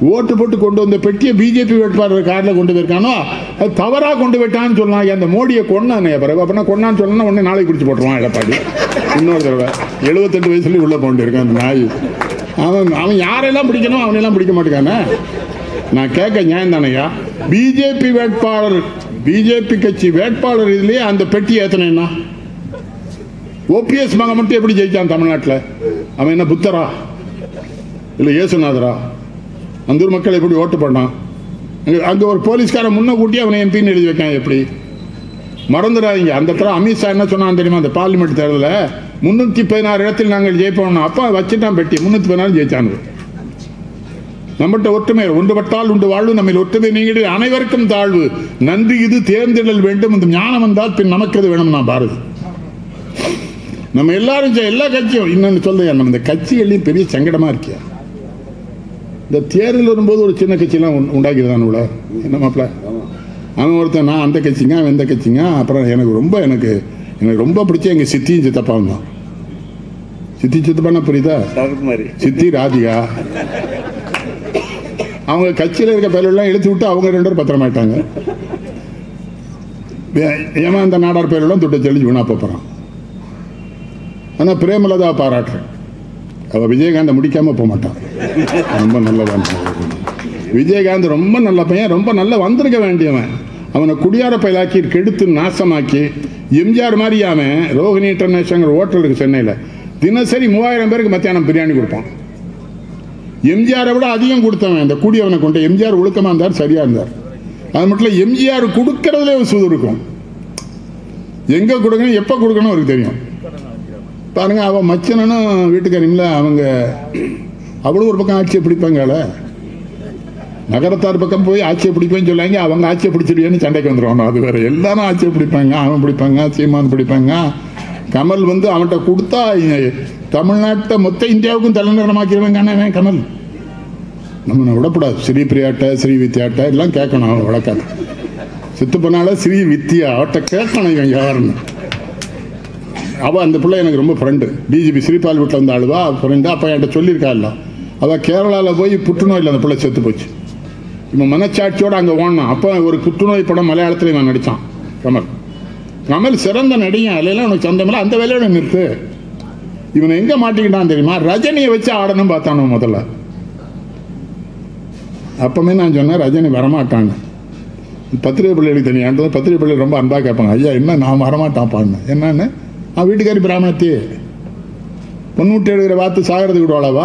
ஓட்டு போட்டு கொண்டு வந்த பெட்டியை பிஜேபி வேட்பாளர் காரில் கொண்டு போயிருக்கானோ அது தவறாக கொண்டு போயிட்டான்னு சொன்னாங்க அந்த மோடியை கொண்டானே பிறகு அப்படின்னா கொண்டான்னு சொன்னா உடனே நாளைக்கு பிடிச்சி போட்டுருவான் எடப்பாடி இன்னொரு தடவை எழுபத்தெட்டு வயசுல உள்ள போண்டிருக்கான் அந்த நாய் அவன் அவன் யாரெல்லாம் பிடிக்கணும் அவனையெல்லாம் பிடிக்க மாட்டேங்கானே நான் கேட்க நியாயம் தானையா பிஜேபி வேட்பாளர் பிஜேபி கட்சி வேட்பாளர் இதுலயே அந்த பெட்டி ஏத்தனா ஓபிஎஸ் மகன் மட்டும் எப்படி ஜெயிச்சான் தமிழ்நாட்டில் அவன் என்ன புத்தரா இல்லை இயேசுநாதரா அந்த ஊர் மக்கள் எப்படி ஓட்டு பண்ணான் அங்க- அங்க ஒரு போலீஸ்காரன் முன்ன கூட்டி அவனை எம்பின்னு எழுதி வைக்கான் எப்படி மறந்துடாதீங்க அந்த தடவை அமித்ஷா என்ன சொன்னான் தெரியுமா அந்த பார்லிமெண்ட் தேர்தலில் முன்னூத்தி பதினாறு இடத்தில் நாங்கள் ஜெயிப்போம் அப்பா வச்சுட்டான் பெட்டி முன்னூத்தி பதினாறு ஜெயிச்சானு நம்மகிட்ட ஒற்றுமை ஒன்றுபட்டால் உண்டு வாழ்வு நம்ம ஒற்றுமை நீங்களே அனைவருக்கும் தாழ்வு நன்றி இது தேர்ந்தெடல் வேண்டும் இந்த ஞானம் வந்தால் பின் நமக்கு அது வேணும் நான் பாரதி நம்ம எல்லாரும் செ- எல்லா கட்சியும் இன்னொன்னு சொல்றேன் நம்ம இந்த கட்சிகள்லையும் பெரிய சங்கடமா இருக்கியா இந்த தேர்தல் வரும்போது ஒரு சின்ன கட்சியெல்லாம் உண்- உண்டாக்கிடுதானுல என்ன மாப்பிள்ள அவன் ஒருத்தன் நான் அந்த கட்சிங்க அவன் இந்த கட்சிங்க அப்புறம் எனக்கு ரொம்ப எனக்கு எனக்கு ரொம்ப பிடிச்ச எங்க சித்தியும் சித்தப்பாவும் தான் சித்தி சித்தப்பானா புரியுதா சரத்குமாரி சித்தி ராதிகா அவங்க கட்சியில் இருக்க பேரெல்லாம் இழுத்து விட்டு அவங்க ரெண்டு பேரும் பத்திரமாயிட்டாங்க வே- ஏமா அந்த நாடார் பேரெல்லாம் தொட்டு தெளிஞ்சு வீணா போகிறான் ஆனால் பிரேமலதா பாராட்டுறேன் அவ விஜயகாந்தை முடிக்காம போக மாட்டான் ரொம்ப நல்லவன் விஜயகாந்த் ரொம்ப நல்ல பையன் ரொம்ப நல்லா வந்திருக்க வேண்டியவன் அவனை குடியார பயலாக்கி கெடுத்து நாசமாக்கி எம்ஜிஆர் மாதிரி அவன் ரோஹிணி இன்டர்நேஷனல் ஹோட்டல் இருக்கு சென்னையில் தினசரி மூவாயிரம் பேருக்கு மத்தியானம் பிரியாணி கொடுப்பான் எம்ஜிஆரை விட அதிகம் கொடுத்தவன் அந்த கூடியவனை கொண்டு எம்ஜிஆர் ஒழுக்கமா இருந்தார் சரியா இருந்தார் அது மட்டும் இல்ல எம்ஜிஆர் கொடுக்கறதுல ஒரு சூது இருக்கும் எங்க கொடுக்கணும் எப்ப கொடுக்கணும் அவருக்கு தெரியும் பாருங்க அவன் மச்சனனும் வீட்டுக்காரிங்கள அவங்க அவளும் ஒரு பக்கம் ஆட்சியை பிடிப்பாங்கல்ல நகரத்தார் பக்கம் போய் ஆட்சியை பிடிப்பேன்னு சொல்லாங்க அவங்க ஆட்சியை பிடிச்சிருவேன்னு சண்டைக்கு வந்துடுவாங்க அது வேற எல்லாரும் ஆட்சியை பிடிப்பாங்க அவன் பிடிப்பாங்க சீமான் பிடிப்பாங்க கமல் வந்து அவன்கிட்ட கொடுத்தா இ- தமிழ்நாட்டை மொத்த இந்தியாவுக்கும் தலைநகரமாக்கிறவன் தானே கமல் நம்ம விடக்கூடாது ஸ்ரீ பிரியாட்ட ஸ்ரீ வித்யாட்ட எல்லாம் கேட்கணும் அவன் வழக்காது சித்து பண்ணால ஸ்ரீ வித்யா அவட்ட கேட்கணும் இவன் யாருன்னு அவ அந்த பிள்ளை எனக்கு ரொம்ப ஃப்ரெண்டு டிஜிபி ஸ்ரீபால் வீட்டில் வந்து ஆளுவா ஃப்ரெண்டு அப்போ என்கிட்ட சொல்லியிருக்காள் அவள் கேரளாவில் போய் புற்றுநோயில் அந்த பிள்ளை செத்து போச்சு இவன் மனச்சாட்சியோட அங்கே ஓடனான் அப்போ ஒரு புற்றுநோய் படம் மலையாளத்தில் இவன் நடித்தான் கமல் கமல் சிறந்த நடிகன் அதிலெல்லாம் உனக்கு சொந்தமில்ல அந்த வேலையோட நிறுத்து இவனை எங்கே மாட்டிக்கிட்டான் தெரியுமா ரஜினியை வச்சு ஆடணும் பார்த்தானோ முதல்ல அப்பவுமே நான் சொன்னேன் ரஜினி வரமாட்டான்னு பத்திரிகை பிள்ளைகளுக்கு தெரியும் என்கிட்ட பத்திரிகை பிள்ளை ரொம்ப அன்பாக கேட்பாங்க ஐயா என்ன நான் வரமாட்டான் பாடினேன் என்னன்னு அவன் வீட்டுக்காரி பிராமணத்தி பொண்ணூட்டி எடுக்கிற வார்த்தை சாகிறதுக்கு விடுவாளவா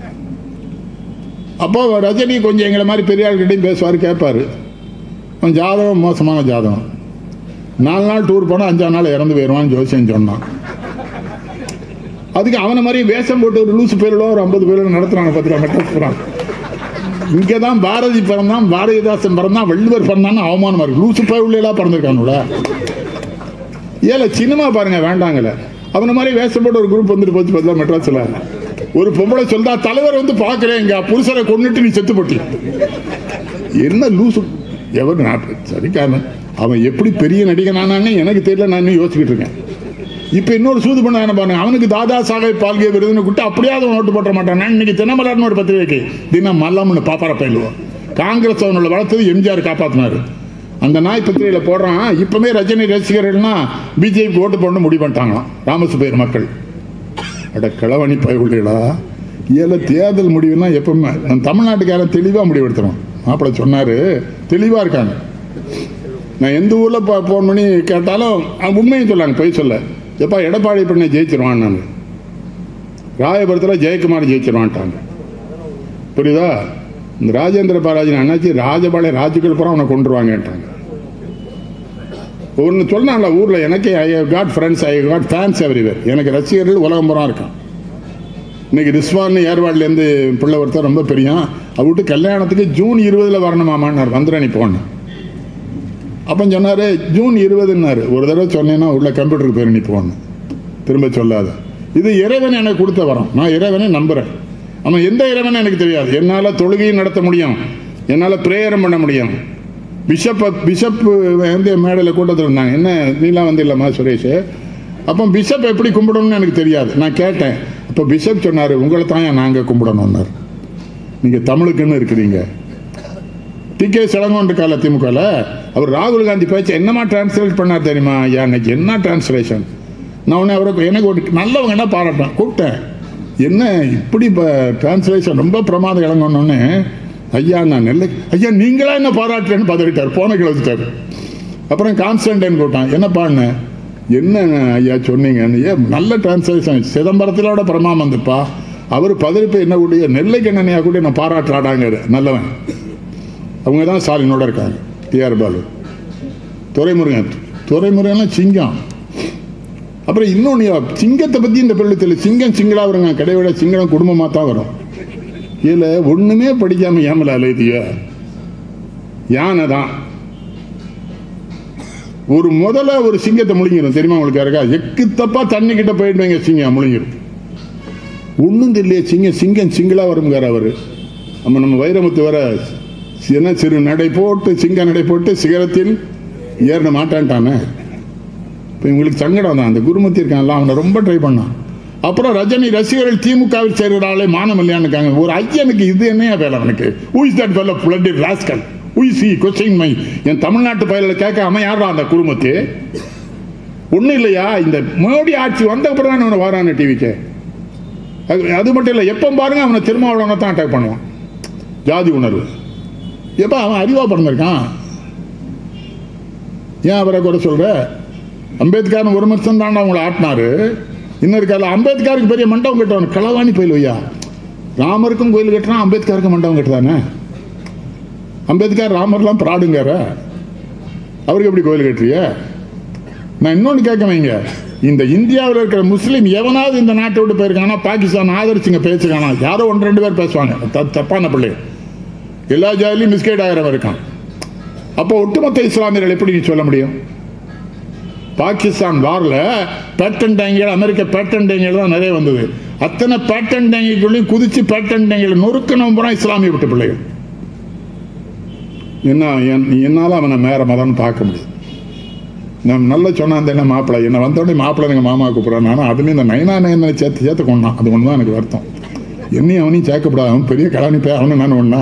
அப்போ ரஜினி கொஞ்சம் எங்களை மாதிரி பெரிய ஆள்கிட்டையும் பேசுவார் கேட்பாரு அவன் ஜாதகம் மோசமான ஜாதகம் நாலு நாள் டூர் போனால் அஞ்சாம் நாள் இறந்து போயிடுவான்னு ஜோசியம் சொன்னான் அதுக்கு அவனை மாதிரி வேஷம் போட்டு ஒரு லூசு பேரிலோ ஒரு ஐம்பது பேரிலோ நடத்துறாங்க பத்திரிக்கை மெட்ராஸ் போகிறான் இங்கே தான் பாரதி பிறந்தான் பாரதிதாசன் பிறந்தான் வள்ளுவர் பிறந்தான்னு அவமானமா இருக்கு லூசு போய் உள்ளேலாம் பிறந்திருக்கானுல ஏல சினிமா பாருங்க வேண்டாங்கல்ல அவன மாதிரி வேஷம் போட்டு ஒரு குரூப் வந்துட்டு போச்சு பதிலாக மெட்ராஸில் ஒரு பொம்பளை சொல்றா தலைவர் வந்து பார்க்குறேன் எங்க புருஷரை கொண்டுட்டு நீ செத்து போட்டி என்ன லூசு எவர் நாட்டு சரிக்கான அவன் எப்படி பெரிய நடிகனானான்னு எனக்கு தெரியல நான் இன்னும் யோசிச்சுக்கிட்டு இருக்கேன் இப்போ இன்னொரு சூது பண்ண என்ன பாருங்க அவனுக்கு தாதா சாஹேப் பால்கே விருதுன்னு கூட்டு அப்படியாவது அவன் ஓட்டு போட்ட மாட்டான் நான் இன்னைக்கு தினமலர்னு ஒரு பத்திரிகைக்கு தினம் மல்லம்னு பாப்பார பயிலுவோம் காங்கிரஸ் அவனோட வளர்த்தது எம்ஜிஆர் காப்பாத்தினாரு அந்த நாய் பத்திரிகையில போடுறான் இப்பவுமே ரஜினி ரசிகர்கள்னா பிஜேபி ஓட்டு போடணும் முடிவு பண்ணிட்டாங்களாம் ராமசுபேர் மக்கள் அட கிழவணி பயவுள்ளா ஏல தேர்தல் முடிவுனா எப்பவுமே நம்ம தமிழ்நாட்டுக்காரன் தெளிவாக முடிவெடுத்துறோம் மாப்பிள்ளை சொன்னாரு தெளிவாக இருக்காங்க நான் எந்த ஊரில் ஃபோன் பண்ணி கேட்டாலும் அவங்க உண்மையும் சொல்லாங்க பொய் சொல்ல எப்பா எடப்பாடி பண்ணை ஜெயிச்சிருவான் நான் ராயபுரத்தில் ஜெயக்குமார் ஜெயிச்சிருவான்ட்டாங்க புரியுதா இந்த ராஜேந்திர பாலாஜி அண்ணாச்சி ராஜபாளைய ராஜுக்கள் பூரா அவனை கொண்டுருவாங்கன்ட்டாங்க ஒன்று சொன்னான்ல ஊரில் எனக்கு I got friends I got fans everywhere எனக்கு ரசிகர்கள் உலகம் பூரா இருக்கான் இன்னைக்கு ரிஸ்வான் ஏர்வாட்லேருந்து பிள்ளை ஒருத்தர் ரொம்ப பெரியான் அவட்டு கல்யாணத்துக்கு ஜூன் இருபதில் வரணுமாமான்னார் வந்துரணி போன அப்போ சொன்னார் ஜூன் இருபதுன்னாரு ஒரு தடவை சொன்னேன்னா உள்ள கம்ப்யூட்டருக்கு போய் நீ போகணும் திரும்ப சொல்லாத இது இறைவன் எனக்கு கொடுத்த வரம் நான் இறைவனை நம்புகிறேன் அவன் எந்த இறைவனும் எனக்கு தெரியாது என்னால் தொழுகையும் நடத்த முடியும் என்னால் ப்ரேயரும் பண்ண முடியும் பிஷப் பிஷப் வந்து மேடையில் கூட்டத்தில் இருந்தாங்க என்ன நீலாம் வந்து இல்லைம்மா சுரேஷ் அப்போ பிஷப் எப்படி கும்பிடணும்னு எனக்கு தெரியாது நான் கேட்டேன் அப்போ பிஷப் சொன்னார் உங்களை தான் நாங்கள் கும்பிடணும்னார் நீங்க தமிழுக்குன்னு இருக்கிறீங்க டி கே சிலங்கோன் இருக்கால திமுகல அவர் ராகுல் காந்தி பேச்ச என்னமா டிரான்ஸ்லேட் பண்ணார் தெரியுமா ஐயா இன்னைக்கு என்ன டிரான்ஸ்லேஷன் நான் உடனே அவருக்கு எனக்கு ஒரு நல்லவங்க என்ன பாராட்டேன் கூப்பிட்டேன் என்ன இப்படி டிரான்ஸ்லேஷன் ரொம்ப பிரமாதம் இளங்கொன்னொன்னு ஐயா நான் நெல்லை ஐயா நீங்களா என்ன பாராட்டுறேன்னு பதறிட்டார் போன கிளச்சிட்டார் அப்புறம் கான்ஸ்டன்டைன் கூட்டான் என்ன பாடினேன் என்ன ஐயா சொன்னீங்கன்னு ஏன் நல்ல டிரான்ஸ்லேஷன் சிதம்பரத்திலோட பிரமாமந்துப்பா அவர் பதறிப்பு என்ன கூடிய நெல்லை கண்ணனையா கூட நான் பாராட்டுறாடாங்க நல்லவன் அவங்க தான் ஸ்டாலினோட இருக்காங்க டிஆர் பாலு துரைமுருகன் துரைமுருகன்லாம் சிங்கம் அப்புறம் இன்னொன்று சிங்கத்தை பற்றி இந்த பெருளத்தில் சிங்கம் சிங்களா வருங்க கடைவிட சிங்கம் குடும்பமாக தான் வரும் இதில் ஒன்றுமே படிக்காம ஏமல அலைதிய யானை தான் ஒரு முதல்ல ஒரு சிங்கத்தை முழுங்கிடும் தெரியுமா உங்களுக்கு யாருக்கா எக்கு தப்பா தண்ணி கிட்ட போயிடுவாங்க சிங்கம் முழுங்கிடும் ஒன்றும் தெரியலையே சிங்கம் சிங்கம் சிங்களா வருங்கார் அவரு நம்ம நம்ம வைரமுத்து வர என்ன சிறு நடை போட்டு சிங்க நடை போட்டு சிகரத்தில் ஏறின மாட்டான்ட்டானே இப்போ இவங்களுக்கு சங்கடம் தான் அந்த குருமூர்த்தி இருக்கான்ல அவனை ரொம்ப ட்ரை பண்ணான் அப்புறம் ரஜினி ரசிகர்கள் திமுகவில் சேர்கிறாளே மானம் இல்லையானுக்காங்க ஒரு ஐயனுக்கு இது என்னையா வேலை அவனுக்கு ஊஸ் தட் வெல்ல புலட்டி ராஸ்கல் உய்சி கொஸ்டின் மை என் தமிழ்நாட்டு பயிரில் கேட்க அவன் யாரா அந்த குருமூர்த்தி ஒன்றும் இல்லையா இந்த மோடி ஆட்சி வந்த அப்புறம் தான் அவனை வரான டிவிக்கு அது அது மட்டும் இல்லை எப்போ பாருங்க அவனை திருமாவளவனை தான் அட்டாக் பண்ணுவான் ஜாதி உணர்வு எப்போ அவன் அறிவா பிறந்திருக்கான் ஏன் அவரை கூட சொல்ற அம்பேத்கர் ஒரு வருஷம் தான் அவங்கள ஆட்டினாரு இன்னொரு கால அம்பேத்கருக்கு பெரிய மண்டபம் கட்டுவான் களவாணி போயில் ஐயா ராமருக்கும் கோயில் கட்டுறான் அம்பேத்கருக்கு மண்டபம் கட்டுதானே அம்பேத்கர் ராமர்லாம் பிராடுங்கார அவருக்கு எப்படி கோயில் கட்டுறிய நான் இன்னொன்று கேட்க வைங்க இந்த இந்தியாவில் இருக்கிற முஸ்லீம் எவனாவது இந்த நாட்டை விட்டு போயிருக்கானா பாகிஸ்தான் ஆதரிச்சுங்க பேசுக்கானா யாரோ ஒன்று ரெண்டு பேர் பேசுவாங்க த- தப்பான பிள்ளை எல்லா ஜாதிலையும் மிஸ்கைட் ஆகிறவன் இருக்கான் அப்போ ஒட்டுமொத்த இஸ்லாமியர்கள் எப்படி நீ சொல்ல முடியும் பாகிஸ்தான் வார்ல பேட்டன் டேங்கிகள் அமெரிக்க பேட்டன் டேங்கிகள் தான் நிறைய வந்தது அத்தனை பேட்டன் டேங்கிகளையும் குதிச்சு பேட்டன் டேங்கிகள் நொறுக்கணும் பூரா இஸ்லாமிய விட்டு பிள்ளைகள் என்ன என்- என்னால அவனை மேற மதம்னு பார்க்க முடியும் நான் நல்லா சொன்னான் என்ன மாப்பிள்ளை என்னை வந்தோடனே மாப்பிள்ளை எங்கள் மாமா கூப்பிட்றான் ஆனால் அதுலேயும் இந்த நைனா நயனை சேர்த்து சேர்த்து கொண்டான் அது ஒன்று தான் எனக்கு வருத்தம் என்னையும் அவனையும் சேர்க்கப்படாது அவன் பெரிய கலாணி போய் அவனை நான் ஒன்றா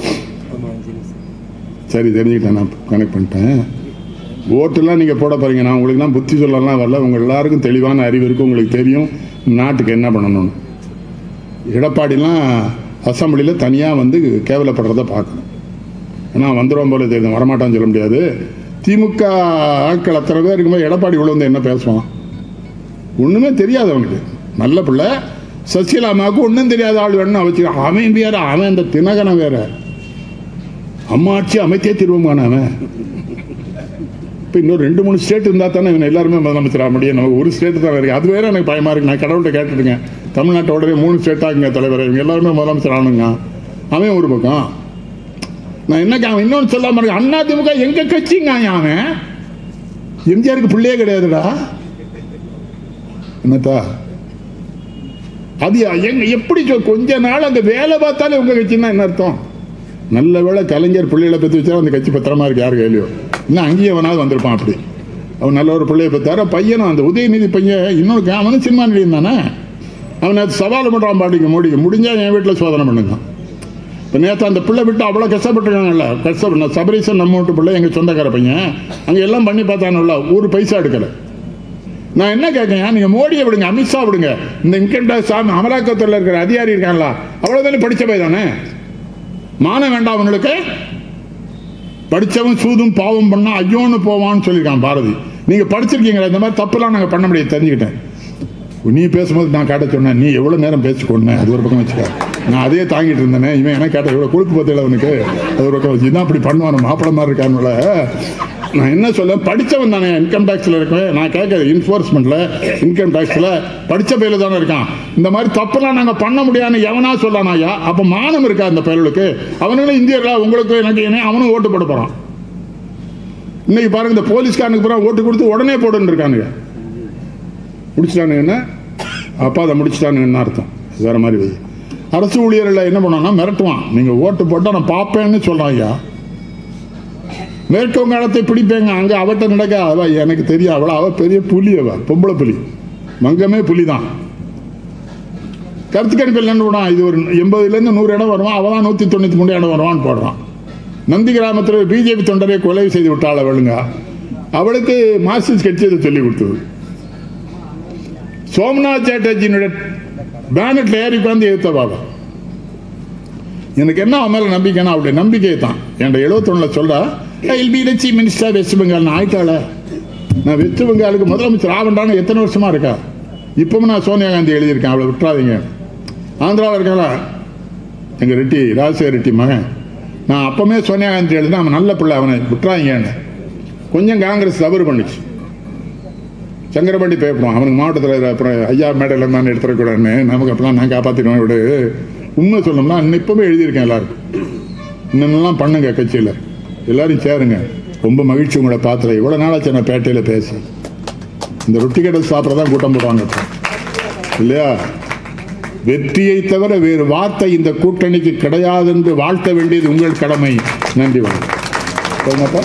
சரி தெரிஞ்சுக்கிட்டேன் நான் கனெக்ட் பண்ணிட்டேன் ஓட்டெல்லாம் நீங்கள் போட போறீங்க நான் உங்களுக்குலாம் புத்தி சொல்லலாம் வரல உங்கள் எல்லாருக்கும் தெளிவான அறிவு இருக்கு உங்களுக்கு தெரியும் நாட்டுக்கு என்ன பண்ணணும்னு எடப்பாடிலாம் அசம்பிளியில் தனியாக வந்து கேவலப்படுறத பார்க்கணும் ஏன்னா வந்துடுவோம் போல தெரியுது வரமாட்டான்னு சொல்ல முடியாது திமுக ஆட்கள் அத்தனை பேர் இருக்கும்போது எடப்பாடி உள்ள வந்து என்ன பேசுவான் ஒன்றுமே தெரியாது அவனுக்கு நல்ல பிள்ளை சசிகலாமாவுக்கு ஒன்றும் தெரியாத ஆள் வேணும் அவச்சு அவன் வேற அவன் இந்த தினகரன் வேற அம்மாட்சி அமைத்தே திரும்புவான அவன் இப்போ இன்னும் ரெண்டு மூணு ஸ்டேட் இருந்தால் தானே இவன் எல்லாருமே முதலமைச்சராக முடியும் நமக்கு ஒரு ஸ்டேட் தான் இருக்கு அது வேற எனக்கு பயமா இருக்கு நான் கடவுள்கிட்ட கேட்டுட்டுங்க தமிழ்நாட்டோடவே மூணு ஸ்டேட்டாகுங்க தலைவர் இவங்க எல்லாருமே முதலமைச்சர் ஆனுங்க அவன் ஒரு பக்கம் நான் என்ன அவன் இன்னொன்று சொல்லாம இருக்கு அண்ணா திமுக எங்க கட்சிங்க அவன் எம்ஜிஆருக்கு பிள்ளையே கிடையாதுடா என்னத்தா அது எங்க எப்படி சொல் கொஞ்ச நாள் அந்த வேலை பார்த்தாலே உங்க கட்சின்னா என்ன அர்த்தம் நல்ல வேளை கலைஞர் பிள்ளைகளை பற்றி வச்சா அந்த கட்சி பத்திரமா இருக்கு யாரு கையிலையோ இன்னும் அங்கேயே அவனாவது வந்திருப்பான் அப்படி அவன் நல்ல ஒரு பிள்ளையை பத்தார பையனும் அந்த உதயநிதி பையன் இன்னொரு அவனும் சினிமா நடிகன் தானே அவன் நேத்து சவால் பண்ணுறான் பாட்டிக்கு மோடிக்கு முடிஞ்சா என் வீட்டில் சோதனை பண்ணுங்க இப்போ நேற்று அந்த பிள்ளை விட்டு அவ்வளோ கஷ்டப்பட்டுருக்காங்கல்ல கஷ்டப்பட்ட சபரீசன் நம்ம வீட்டு பிள்ளை எங்கள் சொந்தக்கார பையன் அங்கே எல்லாம் பண்ணி பார்த்தானுல்ல ஒரு பைசா எடுக்கலை நான் என்ன கேட்கேன் நீங்க மோடியை விடுங்க அமித்ஷா விடுங்க இந்த இன்கம் டேக்ஸ் அமலாக்கத்துறையில் இருக்கிற அதிகாரி இருக்காங்களா அவ்வளவுதானே படிச்ச போய் தானே மானம் வேண்டாம் அவங்களுக்கு படிச்சவன் சூதும் பாவம் பண்ணா ஐயோன்னு போவான்னு சொல்லியிருக்கான் பாரதி நீங்க படிச்சிருக்கீங்களா இந்த மாதிரி தப்புலாம் நாங்க பண்ண முடியாது தெரிஞ்சுக்கிட்டேன் நீ பேசும்போது நான் கேட்ட சொன்னேன் நீ எவ்வளவு நேரம் பேசிக்கொண்டேன் அது ஒரு பக்கம் வச்சுக்க நான் அதே தாங்கிட்டு இருந்தேனே இவன் என்ன கேட்ட இவ்வளவு கொழுப்பு பத்தியில அவனுக்கு அது ஒரு பக்கம் வச்சு இதான் அப்படி பண்ணுவான் மாப்பிள மாதிரி இருக்கான்ல நான் என்ன சொல்ல படிச்சவன் தானே இன்கம் டேக்ஸ்ல இருக்கேன் நான் கேட்கறது இன்ஃபோர்ஸ்மெண்ட்ல இன்கம் டேக்ஸ்ல படிச்ச பயில தானே இருக்கான் இந்த மாதிரி தப்பெல்லாம் நாங்க பண்ண முடியாதுன்னு எவனா சொல்லானா ஐயா அப்ப மானம் இருக்கா அந்த பயலுக்கு அவனுங்களும் இந்தியர்களா உங்களுக்கு எனக்கு என்ன அவனும் ஓட்டு போட போறான் இன்னைக்கு பாருங்க இந்த போலீஸ்காரனுக்கு பூரா ஓட்டு கொடுத்து உடனே போடுன்னு இருக்கானுங்க முடிச்சிட்டானுங்க என்ன அப்பா அதை முடிச்சிட்டானுங்கன்னு அர்த்தம் வேற மாதிரி வை. அரசு ஊழியர்கள் என்ன பண்ணுவான்னா மிரட்டுவான் நீங்க ஓட்டு போட்டா நான் பார்ப்பேன்னு சொல்றான் ஐயா மேற்கு வங்காளத்தை பிடிப்பேங்க அங்க அவட்ட நடக்க அவ எனக்கு தெரியும் அவள அவ பெரிய புலி அவ பொம்பளை புலி மங்கமே புலி தான் கருத்து கணிப்பில் என்ன போடான் இது ஒரு எண்பதுலேருந்து நூறு இடம் வருவான் அவன் தான் நூற்றி தொண்ணூற்றி மூணு இடம் வருவான்னு போடுறான் நந்தி கிராமத்தில் பிஜேபி தொண்டரை கொலை செய்து விட்டாள் அவளுங்க அவளுக்கு மார்க்சிஸ்ட் கட்சி அதை சொல்லி கொடுத்தது சோம்நாத் சாட்டர்ஜியினுடைய பேனட்ல ஏறி உட்காந்து எழுத்த பாபா எனக்கு என்ன அவன் மேல நம்பிக்கைன்னா அவளுடைய நம்பிக்கை தான் என் எழுபத்தொன்னுல சொல்றா I'll be the chief minister West Bengal நான் ஆயிட்டாள நான் வெஸ்ட் பெங்காலுக்கு முதலமைச்சர் ஆவண்டான்னு எத்தனை வருஷமா இருக்கா இப்பவும் நான் சோனியா காந்தி எழுதியிருக்கேன் அவளை விட்டுறாதீங்க ஆந்திராவில் இருக்காளா எங்க ரெட்டி ராஜசேகர் ரெட்டி மகன் நான் அப்பவுமே சோனியா காந்தி எழுதினா அவன் நல்ல பிள்ளை அவனை விட்டுறாதீங்கன்னு கொஞ்சம் காங்கிரஸ் தவறு பண்ணுச்சு சங்கரபாண்டி பயப்படுவான் அவனுக்கு மாவட்ட தலைவர் அப்புறம் ஐயா மேடையில் நான் எடுத்துடக்கூடாதுன்னு நமக்கு அப்பெல்லாம் நான் காப்பாற்றிடுவேன் விடு உண்மை சொல்லணும்னா இன்னும் இப்பவே எழுதியிருக்கேன் எல்லாருக்கும் இன்னென்னலாம் பண்ணுங்க கட்சியில் எல்லாரும் சேருங்க ரொம்ப மகிழ்ச்சி உங்களை பார்த்துல இவ்வளோ நாளாச்சு நான் பேட்டையில் பேசி இந்த ரொட்டி கடை சாப்பிட தான் கூட்டம் போடுவாங்க இப்போ. இல்லையா வெற்றியை தவிர வேறு வார்த்தை இந்த கூட்டணிக்கு கிடையாது என்று வாழ்த்த வேண்டியது உங்கள் கடமை நன்றி வணக்கம் போதுமாப்பா?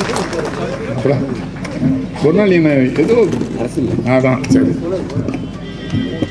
அப்புறம் ஒரு நாள் என்ன ஏதோ அரசியல் அதான் சரி